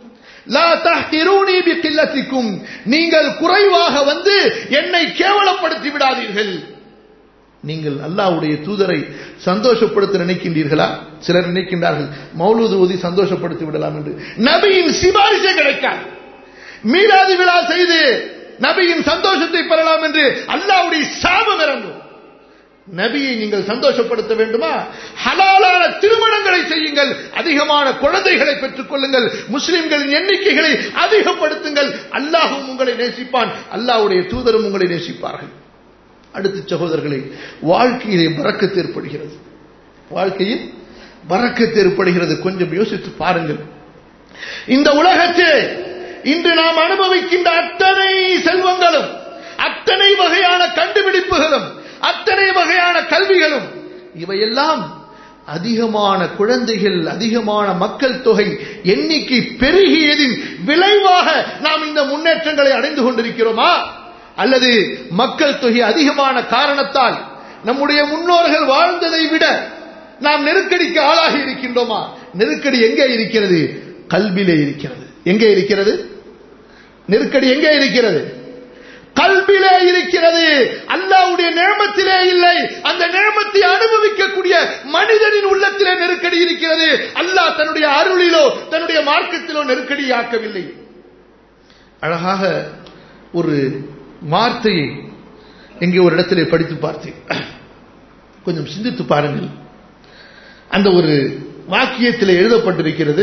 நீங்கள் குறைவாக வந்து என்னை கேவலப்படுத்தி விடாதீர்கள் நீங்கள் அல்லாவுடைய தூதரை சந்தோஷப்படுத்த நினைக்கின்றீர்களா சிலர் நினைக்கின்றார்கள் மௌலூது ஓதி சந்தோஷப்படுத்தி விடலாம் என்று நபியின் சிபாரிசே கிடைக்காது மீளாது விழா செய்து நபியின் சந்தோஷத்தை பெறலாம் என்று அல்லாவுடைய சாபம் இறங்கும் நபியை நீங்கள் சந்தோஷப்படுத்த வேண்டுமா ஹலாலான திருமணங்களை செய்யுங்கள் அதிகமான குழந்தைகளை பெற்றுக் கொள்ளுங்கள் முஸ்லிம்களின் எண்ணிக்கைகளை அதிகப்படுத்துங்கள் அல்லாஹும் உங்களை நேசிப்பான் அல்லாஹுடைய தூதரும் உங்களை நேசிப்பார்கள் அடுத்த சகோதரர்களை வாழ்க்கையிலே பறக்கத்து ஏற்படுகிறது வாழ்க்கையில் வரக்கத்து ஏற்படுகிறது கொஞ்சம் யோசித்து பாருங்கள் இந்த உலகத்தில் இன்று நாம் அனுபவிக்கின்ற அத்தனை செல்வங்களும் அத்தனை வகையான கண்டுபிடிப்புகளும் அத்தனை வகையான கல்விகளும் இவையெல்லாம் அதிகமான குழந்தைகள் அதிகமான மக்கள் தொகை எண்ணிக்கை பெருகியதின் விளைவாக நாம் இந்த முன்னேற்றங்களை அடைந்து கொண்டிருக்கிறோமா அல்லது மக்கள் தொகை அதிகமான காரணத்தால் நம்முடைய முன்னோர்கள் வாழ்ந்ததை விட நாம் நெருக்கடிக்கு ஆளாகி இருக்கின்றோமா நெருக்கடி எங்கே இருக்கிறது கல்வியிலே இருக்கிறது எங்கே இருக்கிறது நெருக்கடி எங்கே இருக்கிறது கல்விலே இருக்கிறது அல்லாவுடைய நேமத்திலே இல்லை அந்த நேமத்தை அனுபவிக்கக்கூடிய மனிதனின் உள்ளத்திலே நெருக்கடி இருக்கிறது அல்லாஹ் தன்னுடைய அருளிலோ தன்னுடைய மார்க்கத்திலோ நெருக்கடியாக்கவில்லை அழகாக ஒரு வார்த்தையை எங்கே ஒரு இடத்திலே படித்து பார்த்தேன் கொஞ்சம் சிந்தித்து பாருங்கள் அந்த ஒரு வாக்கியத்தில் எழுதப்பட்டிருக்கிறது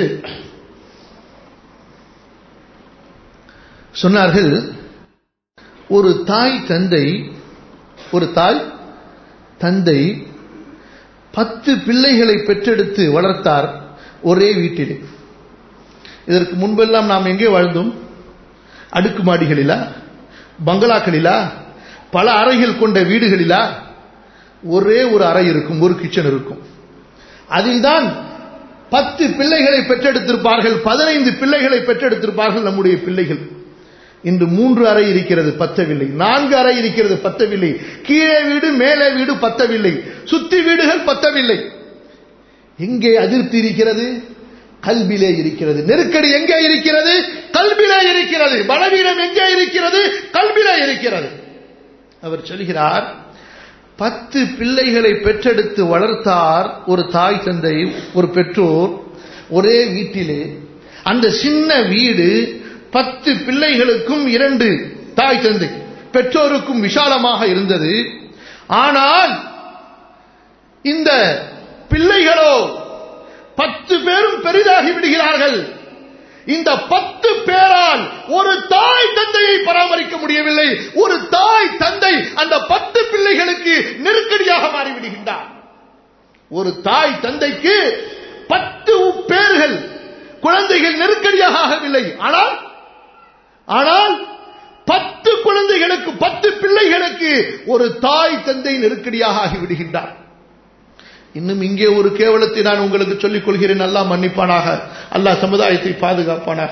சொன்னார்கள் ஒரு தாய் தந்தை ஒரு தாய் தந்தை பத்து பிள்ளைகளை பெற்றெடுத்து வளர்த்தார் ஒரே வீட்டிலே இதற்கு முன்பெல்லாம் நாம் எங்கே வாழ்ந்தோம் அடுக்குமாடிகளிலா பங்களாக்களிலா பல அறைகள் கொண்ட வீடுகளிலா ஒரே ஒரு அறை இருக்கும் ஒரு கிச்சன் இருக்கும் அதில்தான் பத்து பிள்ளைகளை பெற்றெடுத்திருப்பார்கள் பதினைந்து பிள்ளைகளை பெற்றெடுத்திருப்பார்கள் நம்முடைய பிள்ளைகள் இன்று மூன்று அறை இருக்கிறது பத்தவில்லை நான்கு அறை இருக்கிறது பத்தவில்லை கீழே வீடு மேலே வீடு பத்தவில்லை சுத்தி வீடுகள் பத்தவில்லை எங்கே அதிருப்தி இருக்கிறது கல்விலே இருக்கிறது நெருக்கடி எங்கே இருக்கிறது கல்விலே இருக்கிறது பலவீனம் எங்கே இருக்கிறது கல்விலே இருக்கிறது அவர் சொல்கிறார் பத்து பிள்ளைகளை பெற்றெடுத்து வளர்த்தார் ஒரு தாய் தந்தை ஒரு பெற்றோர் ஒரே வீட்டிலே அந்த சின்ன வீடு பத்து பிள்ளைகளுக்கும் இரண்டு தாய் தந்தை பெற்றோருக்கும் விசாலமாக இருந்தது ஆனால் இந்த பிள்ளைகளோ பத்து பேரும் பெரிதாகி விடுகிறார்கள் இந்த பத்து பேரால் ஒரு தாய் தந்தையை பராமரிக்க முடியவில்லை ஒரு தாய் தந்தை அந்த பத்து பிள்ளைகளுக்கு நெருக்கடியாக மாறிவிடுகின்றார் ஒரு தாய் தந்தைக்கு பத்து பேர்கள் குழந்தைகள் நெருக்கடியாக ஆகவில்லை ஆனால் ஆனால் பத்து குழந்தைகளுக்கு பத்து பிள்ளைகளுக்கு ஒரு தாய் தந்தை நெருக்கடியாக ஆகிவிடுகின்றார் இன்னும் இங்கே ஒரு கேவலத்தை நான் உங்களுக்கு சொல்லிக் கொள்கிறேன் அல்லாஹ் மன்னிப்பானாக அல்லாஹ் சமுதாயத்தை பாதுகாப்பானாக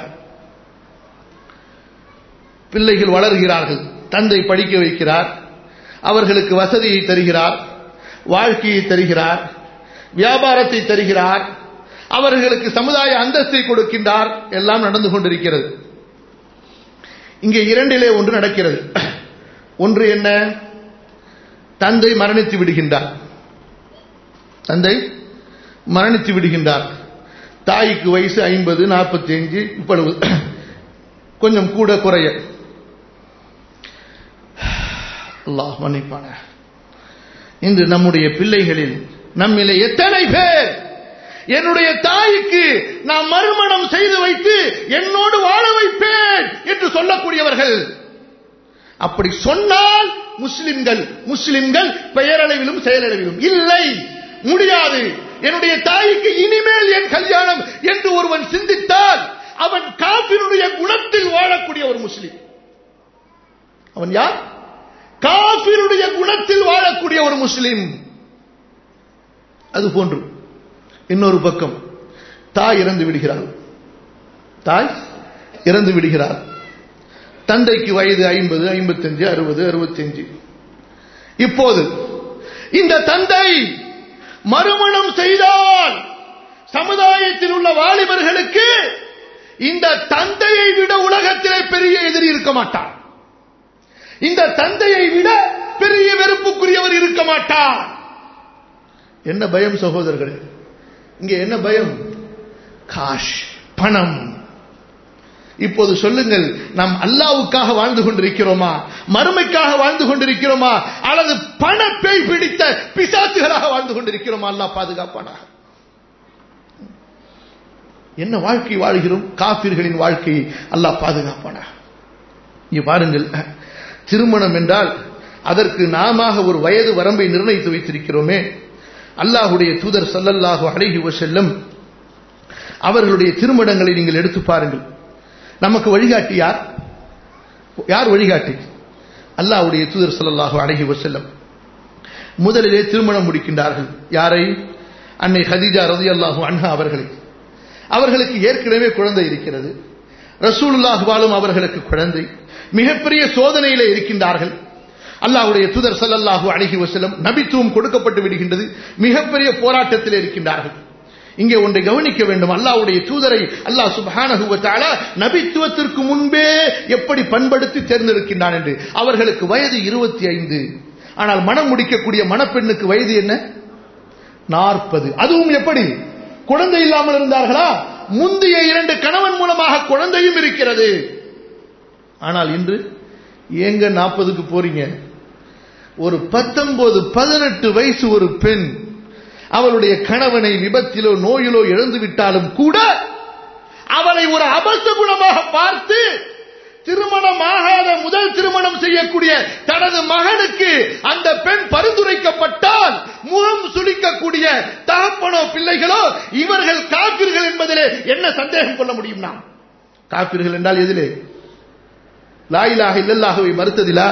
பிள்ளைகள் வளர்கிறார்கள் தந்தை படிக்க வைக்கிறார் அவர்களுக்கு வசதியை தருகிறார் வாழ்க்கையை தருகிறார் வியாபாரத்தை தருகிறார் அவர்களுக்கு சமுதாய அந்தஸ்தை கொடுக்கின்றார் எல்லாம் நடந்து கொண்டிருக்கிறது இங்கே இரண்டிலே ஒன்று நடக்கிறது ஒன்று என்ன தந்தை மரணித்து விடுகின்றார் தந்தை மரணித்து விடுகின்றார் தாய்க்கு வயசு ஐம்பது நாற்பத்தி அஞ்சு இவ்வளவு கொஞ்சம் கூட குறைய அல்லாஹ் மன்னிப்பான இன்று நம்முடைய பிள்ளைகளில் நம்மிலே எத்தனை பேர் என்னுடைய தாய்க்கு நான் மறுமணம் செய்து வைத்து என்னோடு வாழ வைப்பேன் என்று சொல்லக்கூடியவர்கள் அப்படி சொன்னால் முஸ்லிம்கள் முஸ்லிம்கள் பெயரளவிலும் செயலளவிலும் இல்லை முடியாது என்னுடைய தாய்க்கு இனிமேல் என் கல்யாணம் என்று ஒருவன் சிந்தித்தால் அவன் காபினுடைய குணத்தில் வாழக்கூடிய ஒரு முஸ்லிம் அவன் யார் காபினுடைய குணத்தில் வாழக்கூடிய ஒரு முஸ்லிம் அது போன்று இன்னொரு பக்கம் தாய் இறந்து விடுகிறாள் தாய் இறந்து விடுகிறார் தந்தைக்கு வயது ஐம்பது ஐம்பத்தஞ்சு அறுபது அறுபத்தஞ்சு இப்போது இந்த தந்தை மறுமணம் செய்தால் சமுதாயத்தில் உள்ள வாலிபர்களுக்கு இந்த தந்தையை விட உலகத்திலே பெரிய எதிரி இருக்க மாட்டார் இந்த தந்தையை விட பெரிய வெறுப்புக்குரியவர் இருக்க மாட்டார் என்ன பயம் சகோதரர்களே இங்க என்ன பயம் காஷ் பணம் இப்போது சொல்லுங்கள் நாம் அல்லாவுக்காக வாழ்ந்து கொண்டிருக்கிறோமா மறுமைக்காக வாழ்ந்து கொண்டிருக்கிறோமா அல்லது பண பேய் பிடித்த பிசாசுகளாக வாழ்ந்து கொண்டிருக்கிறோமா அல்லா பாதுகாப்பானாக என்ன வாழ்க்கை வாழ்கிறோம் காப்பீர்களின் வாழ்க்கையை அல்லாஹ் பாதுகாப்பானாக இங்க பாருங்கள் திருமணம் என்றால் அதற்கு நாம ஒரு வயது வரம்பை நிர்ணயித்து வைத்திருக்கிறோமே அல்லாஹுடைய தூதர் சல்லல்லாஹு அலைஹி வஸல்லம் அவர்களுடைய திருமணங்களை நீங்கள் எடுத்து பாருங்கள் நமக்கு வழிகாட்டி யார் யார் வழிகாட்டி அல்லாஹ்வுடைய தூதர் ஸல்லல்லாஹு அலைஹி வஸல்லம் முதலிலே திருமணம் முடிக்கின்றார்கள் யாரை அன்னை ஹதீஜா ரலியல்லாஹு அன்ஹா அவர்களை அவர்களுக்கு ஏற்கனவே குழந்தை இருக்கிறது ரசூலுல்லாஹ் வாழும் அவர்களுக்கு குழந்தை மிகப்பெரிய சோதனையிலே இருக்கின்றார்கள் அல்லாஹ்வுடைய தூதர் ஸல்லல்லாஹு அலைஹி வஸல்லம் நபித்துவம் கொடுக்கப்பட்டு விடுகின்றது மிகப்பெரிய போராட்டத்தில் இருக்கின்றார்கள் இங்கே ஒன்றை கவனிக்க வேண்டும் அல்லாஹ்வுடைய தூதரை அல்லாஹ் சுப்ஹானஹு வ தஆலா நபித்துவத்திற்கு முன்பே எப்படி பண்படுத்தி தேர்ந்தெடுக்கின்றான் என்று அவர்களுக்கு வயது 25 ஆனால் மனம் முடிக்கக்கூடிய மணப்பெண்ணுக்கு வயது என்ன 40 அதுவும் எப்படி குழந்தை இல்லாமல் இருந்தார்களா முந்தைய இரண்டு கணவன் மூலமாக குழந்தையும் இருக்கிறது ஆனால் இன்று ஏங்க நாற்பதுக்கு போறீங்க ஒரு பத்தொன்பது பதினெட்டு வயசு ஒரு பெண் அவளுடைய கணவனை விபத்திலோ நோயிலோ இழந்து விட்டாலும் கூட அவளை ஒரு அபச குணமாக பார்த்து திருமணமாகாத முதல் திருமணம் செய்யக்கூடிய தனது மகனுக்கு அந்த பெண் பரிந்துரைக்கப்பட்டால் முகம் சுளிக்கக்கூடிய தகப்பனோ பிள்ளைகளோ இவர்கள் காப்பீர்கள் என்பதிலே என்ன சந்தேகம் கொள்ள முடியும் நாம் காப்பீர்கள் என்றால் எதிலே லாயிலாக இல்லல்லாகவை மறுத்ததிலா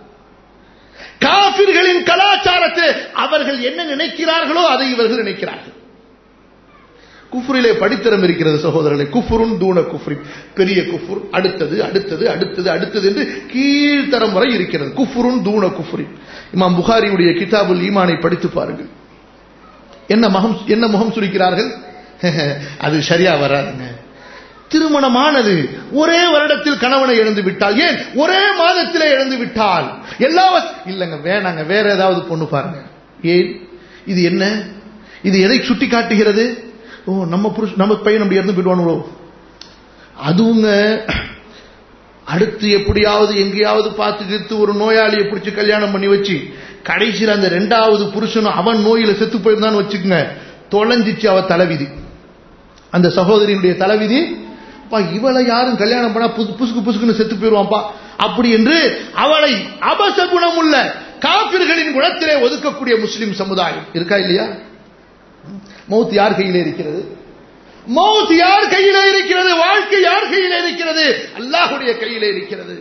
காபிர்களின் கலாச்சாரத்தை அவர்கள் என்ன நினைக்கிறார்களோ அதை இவர்கள் நினைக்கிறார்கள் குஃபுரிலே படித்தரம் இருக்கிறது சகோதரர்களே குஃபுருன் தூண குஃப்ரி பெரிய குஃபுர் அடுத்தது அடுத்தது அடுத்தது அடுத்தது என்று கீழ்த்தரம் வரை இருக்கிறது குஃபுருன் தூண குஃப்ரி இமாம் புகாரியுடைய கிதாபுல் ஈமானை படித்து பாருங்கள் என்ன முகம் என்ன முகம் சுரிக்கிறார்கள் அது சரியா வராதுங்க திருமணமானது ஒரே வருடத்தில் கணவனை இழந்து விட்டால் ஏன் ஒரே மாதத்திலே இழந்து விட்டால் எல்லா இல்லங்க வேணாங்க வேற ஏதாவது பொண்ணு பாருங்க ஏன் இது என்ன இது எதை சுட்டி காட்டுகிறது ஓ நம்ம புருஷ நம்ம பையன் நம்ம இறந்து போயிடுவானுங்களோ அதுவுங்க அடுத்து எப்படியாவது எங்கேயாவது பார்த்து கித்து ஒரு நோயாளியை பிடிச்சி கல்யாணம் பண்ணி வச்சு கடைசியில் அந்த ரெண்டாவது புருஷனும் அவன் நோயில செத்து போயிருந்தான்னு வச்சுக்கோங்க தொலைஞ்சிச்சு அவ தலைவிதி அந்த சகோதரியினுடைய தலைவிதி அப்பா இவளை யாரும் கல்யாணம் பண்ணா புசு புசுக்கு புசுக்குன்னு செத்து போயிருவான்ப்பா அப்படி என்று அவளை அபச குணம் உள்ள காப்பிர்களின் குணத்திலே ஒதுக்கக்கூடிய முஸ்லிம் சமுதாயம் இருக்கா இல்லையா மௌத் யார் கையிலே இருக்கிறது மௌத் யார் கையிலே இருக்கிறது வாழ்க்கை யார் கையிலே இருக்கிறது அல்லாஹுடைய கையிலே இருக்கிறது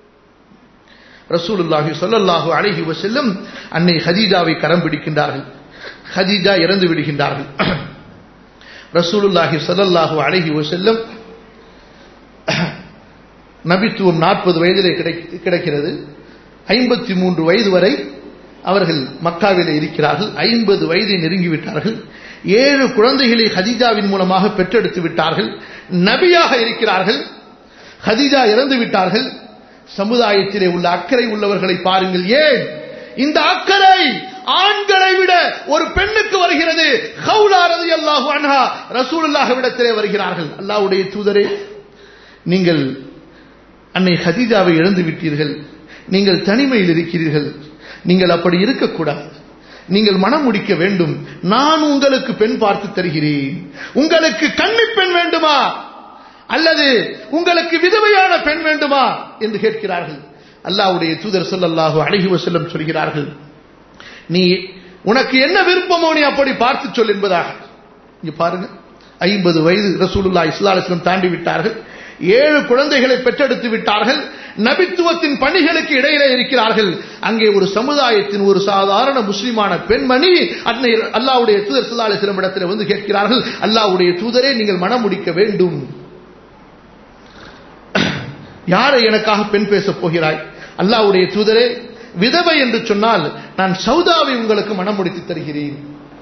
ரசூலுல்லாஹி சொல்லல்லாஹு அழகி வசல்லம் அன்னை ஹதீஜாவை கரம் பிடிக்கின்றார்கள் ஹதீஜா இறந்து விடுகின்றார்கள் ரசூலுல்லாஹி சல்லல்லாஹு அழகி வசல்லம் நபித்துவம் நாற்பது வயதிலே கிடைக்கிறது ஐம்பத்தி மூன்று வயது வரை அவர்கள் மக்காவிலே இருக்கிறார்கள் ஐம்பது வயதை நெருங்கிவிட்டார்கள் ஏழு குழந்தைகளை ஹதீஜாவின் மூலமாக பெற்றெடுத்து விட்டார்கள் நபியாக இருக்கிறார்கள் ஹதீஜா இறந்து விட்டார்கள் சமுதாயத்திலே உள்ள அக்கறை உள்ளவர்களை பாருங்கள் ஏன் இந்த அக்கறை ஆண்களை விட ஒரு பெண்ணுக்கு வருகிறது ஹவுலா ரதி அல்லாஹு அன்ஹா ரசூலுல்லாஹ் விடத்திலே வருகிறார்கள் அல்லாஹ்வுடைய தூதரே நீங்கள் அன்னை ஹதீஜாவை இழந்து விட்டீர்கள் நீங்கள் தனிமையில் இருக்கிறீர்கள் நீங்கள் அப்படி இருக்கக்கூடாது நீங்கள் மனம் முடிக்க வேண்டும் நான் உங்களுக்கு பெண் பார்த்து தருகிறேன் உங்களுக்கு கன்னி பெண் வேண்டுமா அல்லது உங்களுக்கு விதவையான பெண் வேண்டுமா என்று கேட்கிறார்கள் அல்லாவுடைய தூதர் சொல்லல்லாஹு அழகி வசல்லம் சொல்கிறார்கள் நீ உனக்கு என்ன விருப்பமோ நீ அப்படி பார்த்து சொல் என்பதாக இங்க பாருங்க ஐம்பது வயது ரசூலுல்லா இஸ்லாஸ்லம் தாண்டி விட்டார்கள் ஏழு குழந்தைகளை பெற்றெடுத்து விட்டார்கள் நபித்துவத்தின் பணிகளுக்கு இடையிலே இருக்கிறார்கள் அங்கே ஒரு சமுதாயத்தின் ஒரு சாதாரண முஸ்லிமான பெண்மணி அன்னை அல்லாவுடைய தூதர் சுல்லா அலிஸ்லம் இடத்தில் வந்து கேட்கிறார்கள் அல்லாவுடைய தூதரே நீங்கள் மனம் முடிக்க வேண்டும் யாரை எனக்காக பெண் பேசப் போகிறாய் அல்லாவுடைய தூதரே விதவை என்று சொன்னால் நான் சௌதாவை உங்களுக்கு மனம் முடித்து தருகிறேன்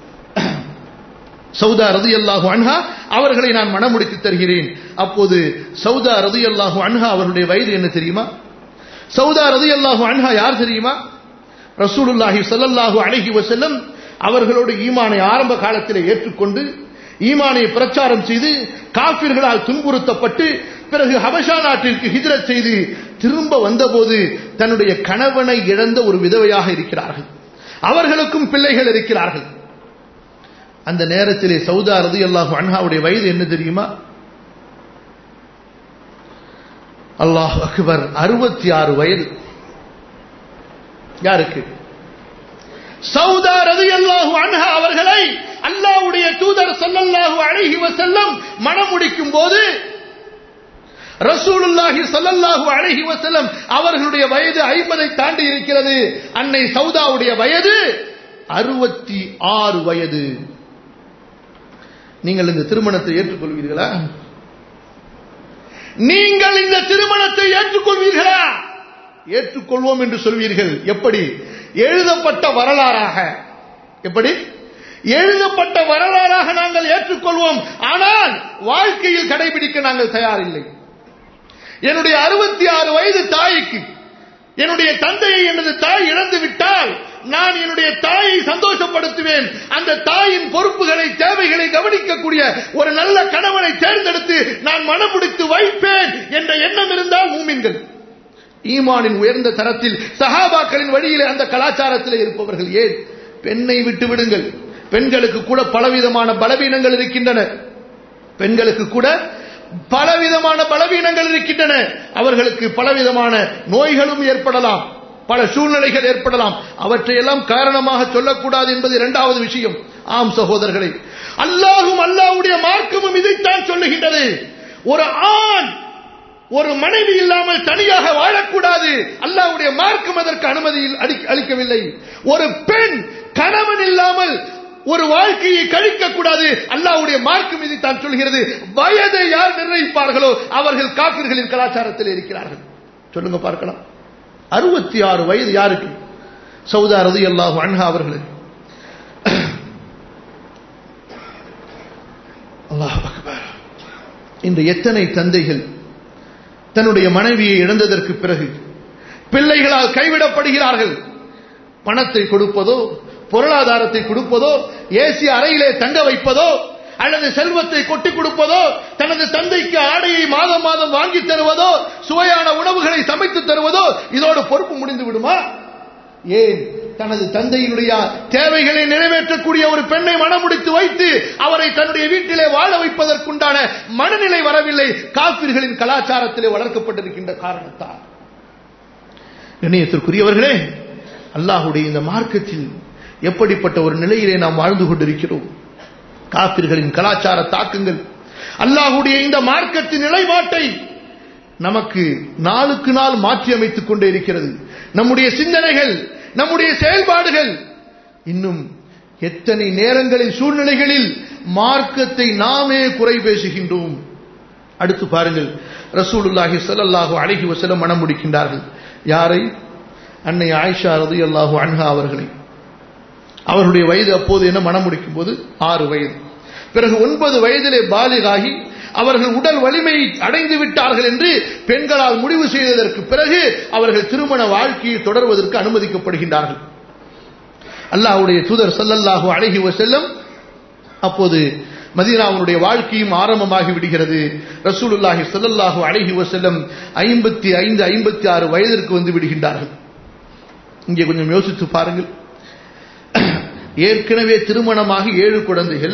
சௌதா ரதி அல்லாஹு அன்ஹா அவர்களை நான் மனமுடித்து தருகிறேன் அப்போது சௌதா ரதி அல்லாஹு அன்ஹா அவருடைய வயது என்ன தெரியுமா சௌதா ரதி அல்லாஹு அன்ஹா யார் தெரியுமா ரசூலுல்லாஹி சல்லல்லாஹு அழகி வசல்லம் அவர்களோடு ஈமானை ஆரம்ப காலத்தில் ஏற்றுக்கொண்டு ஈமானை பிரச்சாரம் செய்து காபிர்களால் துன்புறுத்தப்பட்டு பிறகு ஹபஷா நாட்டிற்கு ஹிஜரத் செய்து திரும்ப வந்தபோது தன்னுடைய கணவனை இழந்த ஒரு விதவையாக இருக்கிறார்கள் அவர்களுக்கும் பிள்ளைகள் இருக்கிறார்கள் அந்த நேரத்திலே சவுதா ரதி அல்லாஹு அன்ஹாவுடைய வயது என்ன தெரியுமா அல்லாஹ் அக்பர் அறுபத்தி ஆறு வயது யாருக்கு சௌதா ரதியல்லாஹு அன்ஹா அவர்களை அல்லாஹ்வுடைய தூதர் ஸல்லல்லாஹு அலைஹி வஸல்லம் மணமுடிக்கும் போது ரசூலுல்லாஹி ஸல்லல்லாஹு அலைஹி வஸல்லம் அவர்களுடைய வயது 50 தாண்டி இருக்கிறது அன்னை சௌதாவுடைய வயது 66 வயது நீங்கள் இந்த திருமணத்தை ஏற்றுக்கொள்வீர்களா நீங்கள் இந்த திருமணத்தை ஏற்றுக்கொள்வீர்களா ஏற்றுக்கொள்வோம் என்று சொல்வீர்கள் எப்படி எழுதப்பட்ட வரலாறாக எப்படி எழுதப்பட்ட வரலாறாக நாங்கள் ஏற்றுக்கொள்வோம் ஆனால் வாழ்க்கையில் கடைபிடிக்க நாங்கள் தயாரில்லை என்னுடைய அறுபத்தி ஆறு வயது தாய்க்கு என்னுடைய தந்தையை எனது தாய் இழந்து விட்டால் நான் என்னுடைய தாயை சந்தோஷப்படுத்துவேன் அந்த தாயின் பொறுப்புகளை தேவைகளை கவனிக்கக்கூடிய ஒரு நல்ல கணவனை தேர்ந்தெடுத்து நான் மனமுடித்து வைப்பேன் என்ற எண்ணம் இருந்தால் மூமின்கள் ஈமானின் உயர்ந்த தரத்தில் சஹாபாக்களின் வழியிலே அந்த கலாச்சாரத்தில் இருப்பவர்கள் ஏன் பெண்ணை விட்டு விடுங்கள் பெண்களுக்கு கூட பலவிதமான பலவீனங்கள் இருக்கின்றன பெண்களுக்கு கூட பலவிதமான பலவீனங்கள் இருக்கின்றன அவர்களுக்கு பலவிதமான நோய்களும் ஏற்படலாம் பல சூழ்நிலைகள் ஏற்படலாம் அவற்றையெல்லாம் காரணமாக சொல்லக்கூடாது என்பது இரண்டாவது விஷயம் ஆம் சகோதரர்களே அல்லாஹும் அல்லாஹ்வுடைய மார்க்கமும் இதைத்தான் சொல்லுகின்றது ஒரு ஆண் ஒரு மனைவி இல்லாமல் தனியாக வாழக்கூடாது அல்லாஹ்வுடைய மார்க்கம் அதற்கு அனுமதி அளி- அளிக்கவில்லை ஒரு பெண் கணவன் இல்லாமல் ஒரு வாழ்க்கையை கழிக்க கூடாது அல்லாஹ்வுடைய மார்க்கம் இதை தான் சொல்கிறது வயதை யார் நிர்ணயிப்பார்களோ அவர்கள் காப்பிர்களின் கலாச்சாரத்தில் இருக்கிறார்கள் சொல்லுங்க பார்க்கலாம் அறுபத்தி ஆறு வயது யாருக்கு சவுதா ரதி அல்லாஹு அன்ஹா அவர்களுக்கு அல்லாஹ் அக்பர் இந்த எத்தனை தந்தைகள் தன்னுடைய மனைவியை இழந்ததற்கு பிறகு பிள்ளைகளால் கைவிடப்படுகிறார்கள் பணத்தை கொடுப்பதோ பொருளாதாரத்தை கொடுப்பதோ ஏசி அறையிலே தங்க வைப்பதோ அல்லது செல்வத்தை கொட்டி கொடுப்பதோ தனது தந்தைக்கு ஆடையை மாதம் மாதம் வாங்கி தருவதோ சுவையான உணவுகளை சமைத்து தருவதோ இதோடு பொறுப்பு முடிந்து விடுமா ஏன் தனது தந்தையினுடைய தேவைகளை நிறைவேற்றக்கூடிய ஒரு பெண்ணை மனமுடித்து வைத்து அவரை தன்னுடைய வீட்டிலே வாழ வைப்பதற்குண்டான மனநிலை வரவில்லை காப்பிர்களின் கலாச்சாரத்திலே வளர்க்கப்பட்டிருக்கின்ற காரணத்தால் கண்ணியத்திற்குரியவர்களே அல்லாஹுடைய இந்த மார்க்கத்தில் எப்படிப்பட்ட ஒரு நிலையிலே நாம் வாழ்ந்து கொண்டிருக்கிறோம் காப்பிர்களின் கலாச்சார தாக்கங்கள் அல்லாஹுடைய இந்த மார்க்கத்தின் நிலைப்பாட்டை நமக்கு நாளுக்கு நாள் மாற்றி அமைத்துக் கொண்டே இருக்கிறது நம்முடைய சிந்தனைகள் நம்முடைய செயல்பாடுகள் இன்னும் எத்தனை நேரங்களில் சூழ்நிலைகளில் மார்க்கத்தை நாமே குறை பேசுகின்றோம் அடுத்து பாருங்கள் ரசூலுல்லாஹி ஸல்லல்லாஹு அலைஹி வஸல்லம் மனம் முடிக்கின்றார்கள் யாரை அன்னை ஆயிஷா ரலியல்லாஹு அன்ஹா அவர்களை அவருடைய வயது அப்போது என்ன மனம் முடிக்கும் போது ஆறு வயது பிறகு ஒன்பது வயதிலே பாலிகாகி அவர்கள் உடல் வலிமையை அடைந்து விட்டார்கள் என்று பெண்களால் முடிவு செய்ததற்கு பிறகு அவர்கள் திருமண வாழ்க்கையை தொடர்வதற்கு அனுமதிக்கப்படுகின்றார்கள் அல்லாஹ்வுடைய தூதர் ஸல்லல்லாஹு அலைஹி வஸல்லம் அப்போது மதீனாவுடைய வாழ்க்கையும் ஆரம்பமாகி விடுகிறது ரசூலுல்லாஹி ஸல்லல்லாஹு அலைஹி வஸல்லம் 55 56 ஆறு வயதிற்கு வந்து விடுகின்றார்கள் இங்கே கொஞ்சம் யோசித்து பாருங்கள் ஏற்கனவே திருமணமாகி ஏழு குழந்தைகள்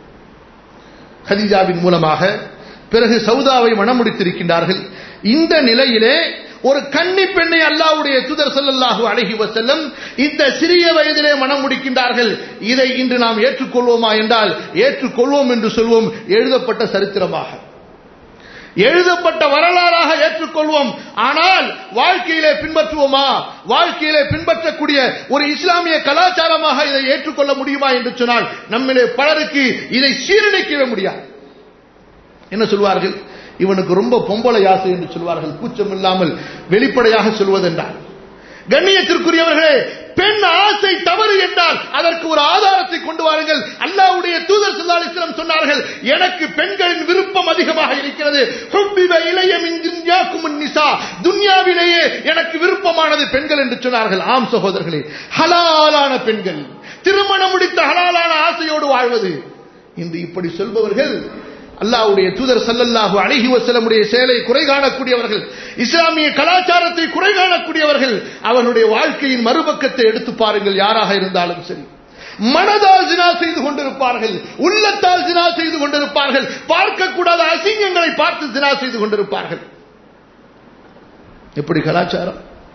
ஹதிஜாவின் மூலமாக பிறகு சவுதாவை மணமுடித்திருக்கின்றார்கள் இந்த நிலையிலே ஒரு கன்னி பெண்ணை அல்லாஹ்வுடைய தூதர் ஸல்லல்லாஹு அலைஹி வஸல்லம் இந்த சிறிய வயதிலே மனம் முடிக்கின்றார்கள் இதை இன்று நாம் ஏற்றுக்கொள்வோமா என்றால் ஏற்றுக்கொள்வோம் என்று சொல்வோம் எழுதப்பட்ட சரித்திரமாக எழுதப்பட்ட வரலாறாக ஏற்றுக்கொள்வோம் ஆனால் வாழ்க்கையிலே பின்பற்றுவோமா வாழ்க்கையிலே பின்பற்றக்கூடிய ஒரு இஸ்லாமிய கலாச்சாரமாக இதை ஏற்றுக்கொள்ள முடியுமா என்று சொன்னால் நம்மிலே பலருக்கு இதை சீரழிக்கவே முடியாது என்ன சொல்வார்கள் இவனுக்கு ரொம்ப பொம்பளை ஆசை என்று சொல்வார்கள் கூச்சம் இல்லாமல் வெளிப்படையாக சொல்வதென்றால் கண்ணியத்திற்குரியவர்களே பெண் ஆசை தவறு என்றால் அதற்கு ஒரு ஆதாரத்தை கொண்டு வாருங்கள் அல்லாஹ்வுடைய தூதர் ஸல்லல்லாஹு அலைஹி வஸல்லம் சொன்னார்கள் எனக்கு பெண்களின் விருப்பம் அதிகமாக இருக்கிறது ஹுப்பிப இலைய மின் துன்யாக்கும் நிசா துன்யாவிலேயே எனக்கு விருப்பமானது பெண்கள் என்று சொன்னார்கள் ஆம் சகோதரர்களே ஹலாலான பெண்கள் திருமணம் முடித்த ஹலாலான ஆசையோடு வாழ்வது இன்று இப்படி சொல்பவர்கள் அல்லாஹ்வுடைய தூதர் ஸல்லல்லாஹு அலைஹி வஸல்லமுடைய செயலை குறை காணக்கூடியவர்கள் இஸ்லாமிய கலாச்சாரத்தை குறை காணக்கூடியவர்கள் அவனுடைய வாழ்க்கையின் மறுபக்கத்தை எடுத்து பாருங்கள் யாராக இருந்தாலும் சரி மனதால் ஜினா செய்து கொண்டிருப்பார்கள் உள்ளத்தால் ஜினா செய்து கொண்டிருப்பார்கள் பார்க்கக்கூடாத அசிங்கங்களை பார்த்து ஜினா செய்து கொண்டிருப்பார்கள் எப்படி கலாச்சாரம்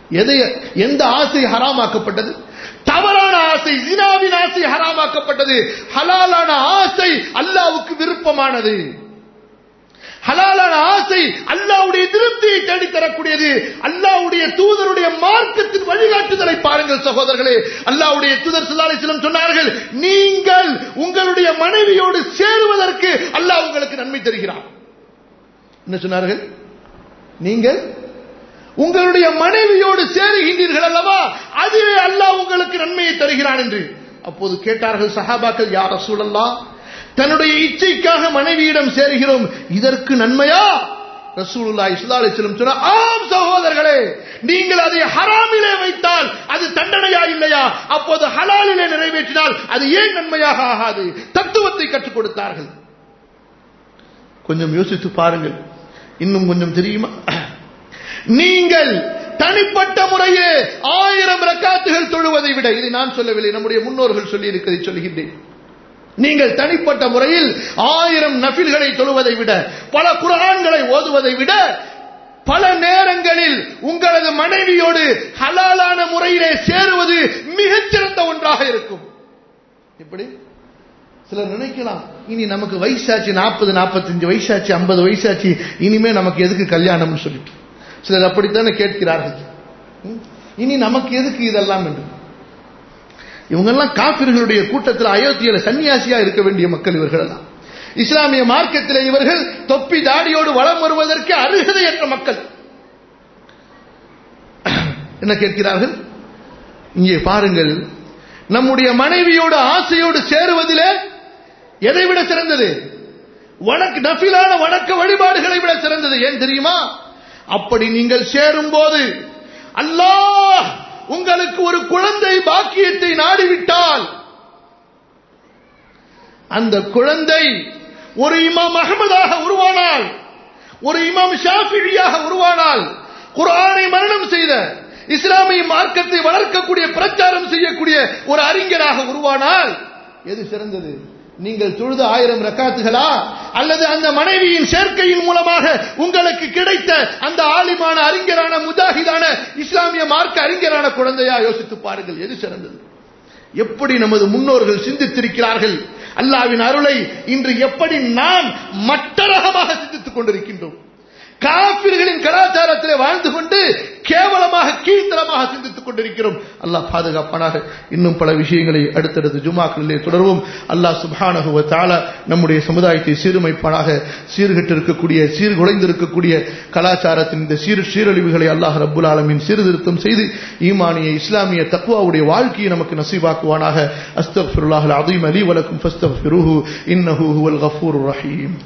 எதை எந்த ஆசை ஹராமாக்கப்பட்டது தவறான ஆசை ஜினாவின் ஆசை ஹராமாக்கப்பட்டது ஹலாலான ஆசை அல்லாவுக்கு விருப்பமானது ஹலாலான ஆசை அல்லாவுடைய திருப்தியை தேடி தரக்கூடியது அல்லாவுடைய தூதருடைய மார்க்கத்தின் வழிகாட்டுதலை பாருங்கள் சகோதரர்களே அல்லாவுடைய தூதர் சிலம் சொன்னார்கள் நீங்கள் உங்களுடைய மனைவியோடு சேருவதற்கு அல்லாஹ் உங்களுக்கு நன்மை தருகிறார் என்ன சொன்னார்கள் நீங்கள் உங்களுடைய மனைவியோடு சேருகின்றீர்கள் அல்லவா அதுவே அல்லாஹ் உங்களுக்கு நன்மையை தருகிறான் என்று அப்போது கேட்டார்கள் சஹாபாக்கள் யார் ரசூலல்லா தன்னுடைய இச்சைக்காக மனைவியிடம் சேருகிறோம் இதற்கு நன்மையா ரசூலுல்லாஹி ஸல்லல்லாஹு அலைஹி வஸல்லம் சொன்னார் ஆம் சகோதரர்களே நீங்கள் அதை ஹராமிலே வைத்தால் அது தண்டனையா இல்லையா அப்போது ஹலாலிலே நிறைவேற்றினால் அது ஏன் நன்மையாக ஆகாது தத்துவத்தை கற்றுக் கொடுத்தார்கள் கொஞ்சம் யோசித்து பாருங்கள் இன்னும் கொஞ்சம் தெரியுமா நீங்கள் தனிப்பட்ட முறையே ஆயிரம் ரக்காத்துகள் தொழுவதை விட இதை நான் சொல்லவில்லை நம்முடைய முன்னோர்கள் சொல்லி இருக்கிறதை சொல்கின்றேன் நீங்கள் தனிப்பட்ட முறையில் ஆயிரம் நபில்களை தொழுவதை விட பல குரான்களை ஓதுவதை விட பல நேரங்களில் உங்களது மனைவியோடு ஹலாலான முறையிலே சேருவது மிகச்சிறந்த ஒன்றாக இருக்கும் இப்படி சிலர் நினைக்கலாம் இனி நமக்கு வயசாச்சு நாற்பது நாற்பத்தஞ்சு வயசாச்சு ஐம்பது வயசாச்சு இனிமே நமக்கு எதுக்கு கல்யாணம்னு சொல்லிட்டு சிலர் அப்படித்தானே கேட்கிறார்கள் இனி நமக்கு எதுக்கு இதெல்லாம் என்று இவங்கெல்லாம் காபிர்களுடைய கூட்டத்தில் அயோத்தியில சன்னியாசியா இருக்க வேண்டிய மக்கள் இவர்கள் எல்லாம் இஸ்லாமிய மார்க்கத்தில் இவர்கள் தொப்பி தாடியோடு வளம் வருவதற்கு அருகதையற்ற மக்கள் என்ன கேட்கிறார்கள் இங்கே பாருங்கள் நம்முடைய மனைவியோடு ஆசையோடு சேருவதிலே எதை விட சிறந்தது வணக்கு நபிலான வணக்க வழிபாடுகளை விட சிறந்தது ஏன் தெரியுமா அப்படி நீங்கள் சேரும் போது அல்லாஹ் உங்களுக்கு ஒரு குழந்தை பாக்கியத்தை நாடிவிட்டால் அந்த குழந்தை ஒரு இமாம் அகமதாக உருவானால் ஒரு இமாம் ஷாஃபியாக உருவானால் குரானை மரணம் செய்த இஸ்லாமிய மார்க்கத்தை வளர்க்கக்கூடிய பிரச்சாரம் செய்யக்கூடிய ஒரு அறிஞராக உருவானால் எது சிறந்தது நீங்கள் தொழுத ஆயிரம் ரக்காத்துகளா அல்லது அந்த மனைவியின் சேர்க்கையின் மூலமாக உங்களுக்கு கிடைத்த அந்த ஆலிமான அறிஞரான முஜாஹிதான இஸ்லாமிய மார்க்க அறிஞரான குழந்தையா யோசித்து பாருங்கள் எது சிறந்தது எப்படி நமது முன்னோர்கள் சிந்தித்திருக்கிறார்கள் அல்லாவின் அருளை இன்று எப்படி நாம் மட்டரகமாக சிந்தித்துக் கொண்டிருக்கின்றோம் காபிர்களின் கலாச்சாரத்திலே வாழ்ந்து கொண்டு கேவலமாக கீழ்த்தரமாக சிந்தித்துக் கொண்டிருக்கிறோம் அல்லாஹ் பாதுகாப்பானாக இன்னும் பல விஷயங்களை அடுத்தடுத்து ஜுமாக்களிலே தொடர்வோம் அல்லாஹ் சுபானகுவ தாலா நம்முடைய சமுதாயத்தை சீர்மைப்பானாக சீர்கட்டு இருக்கக்கூடிய சீர்குலைந்திருக்கக்கூடிய கலாச்சாரத்தின் இந்த சீர் சீரழிவுகளை அல்லாஹ் ரப்புல் ஆலமின் சீர்திருத்தம் செய்து ஈமானிய இஸ்லாமிய தக்குவாவுடைய வாழ்க்கையை நமக்கு நசீபாக்குவானாக அஸ்தக்ஃபிருல்லாஹ் அதீம் அலி வலக்கும் ஃபஸ்தக்ஃபிருஹு இன்னஹு ஹுவல் கஃபூர் ரஹீம்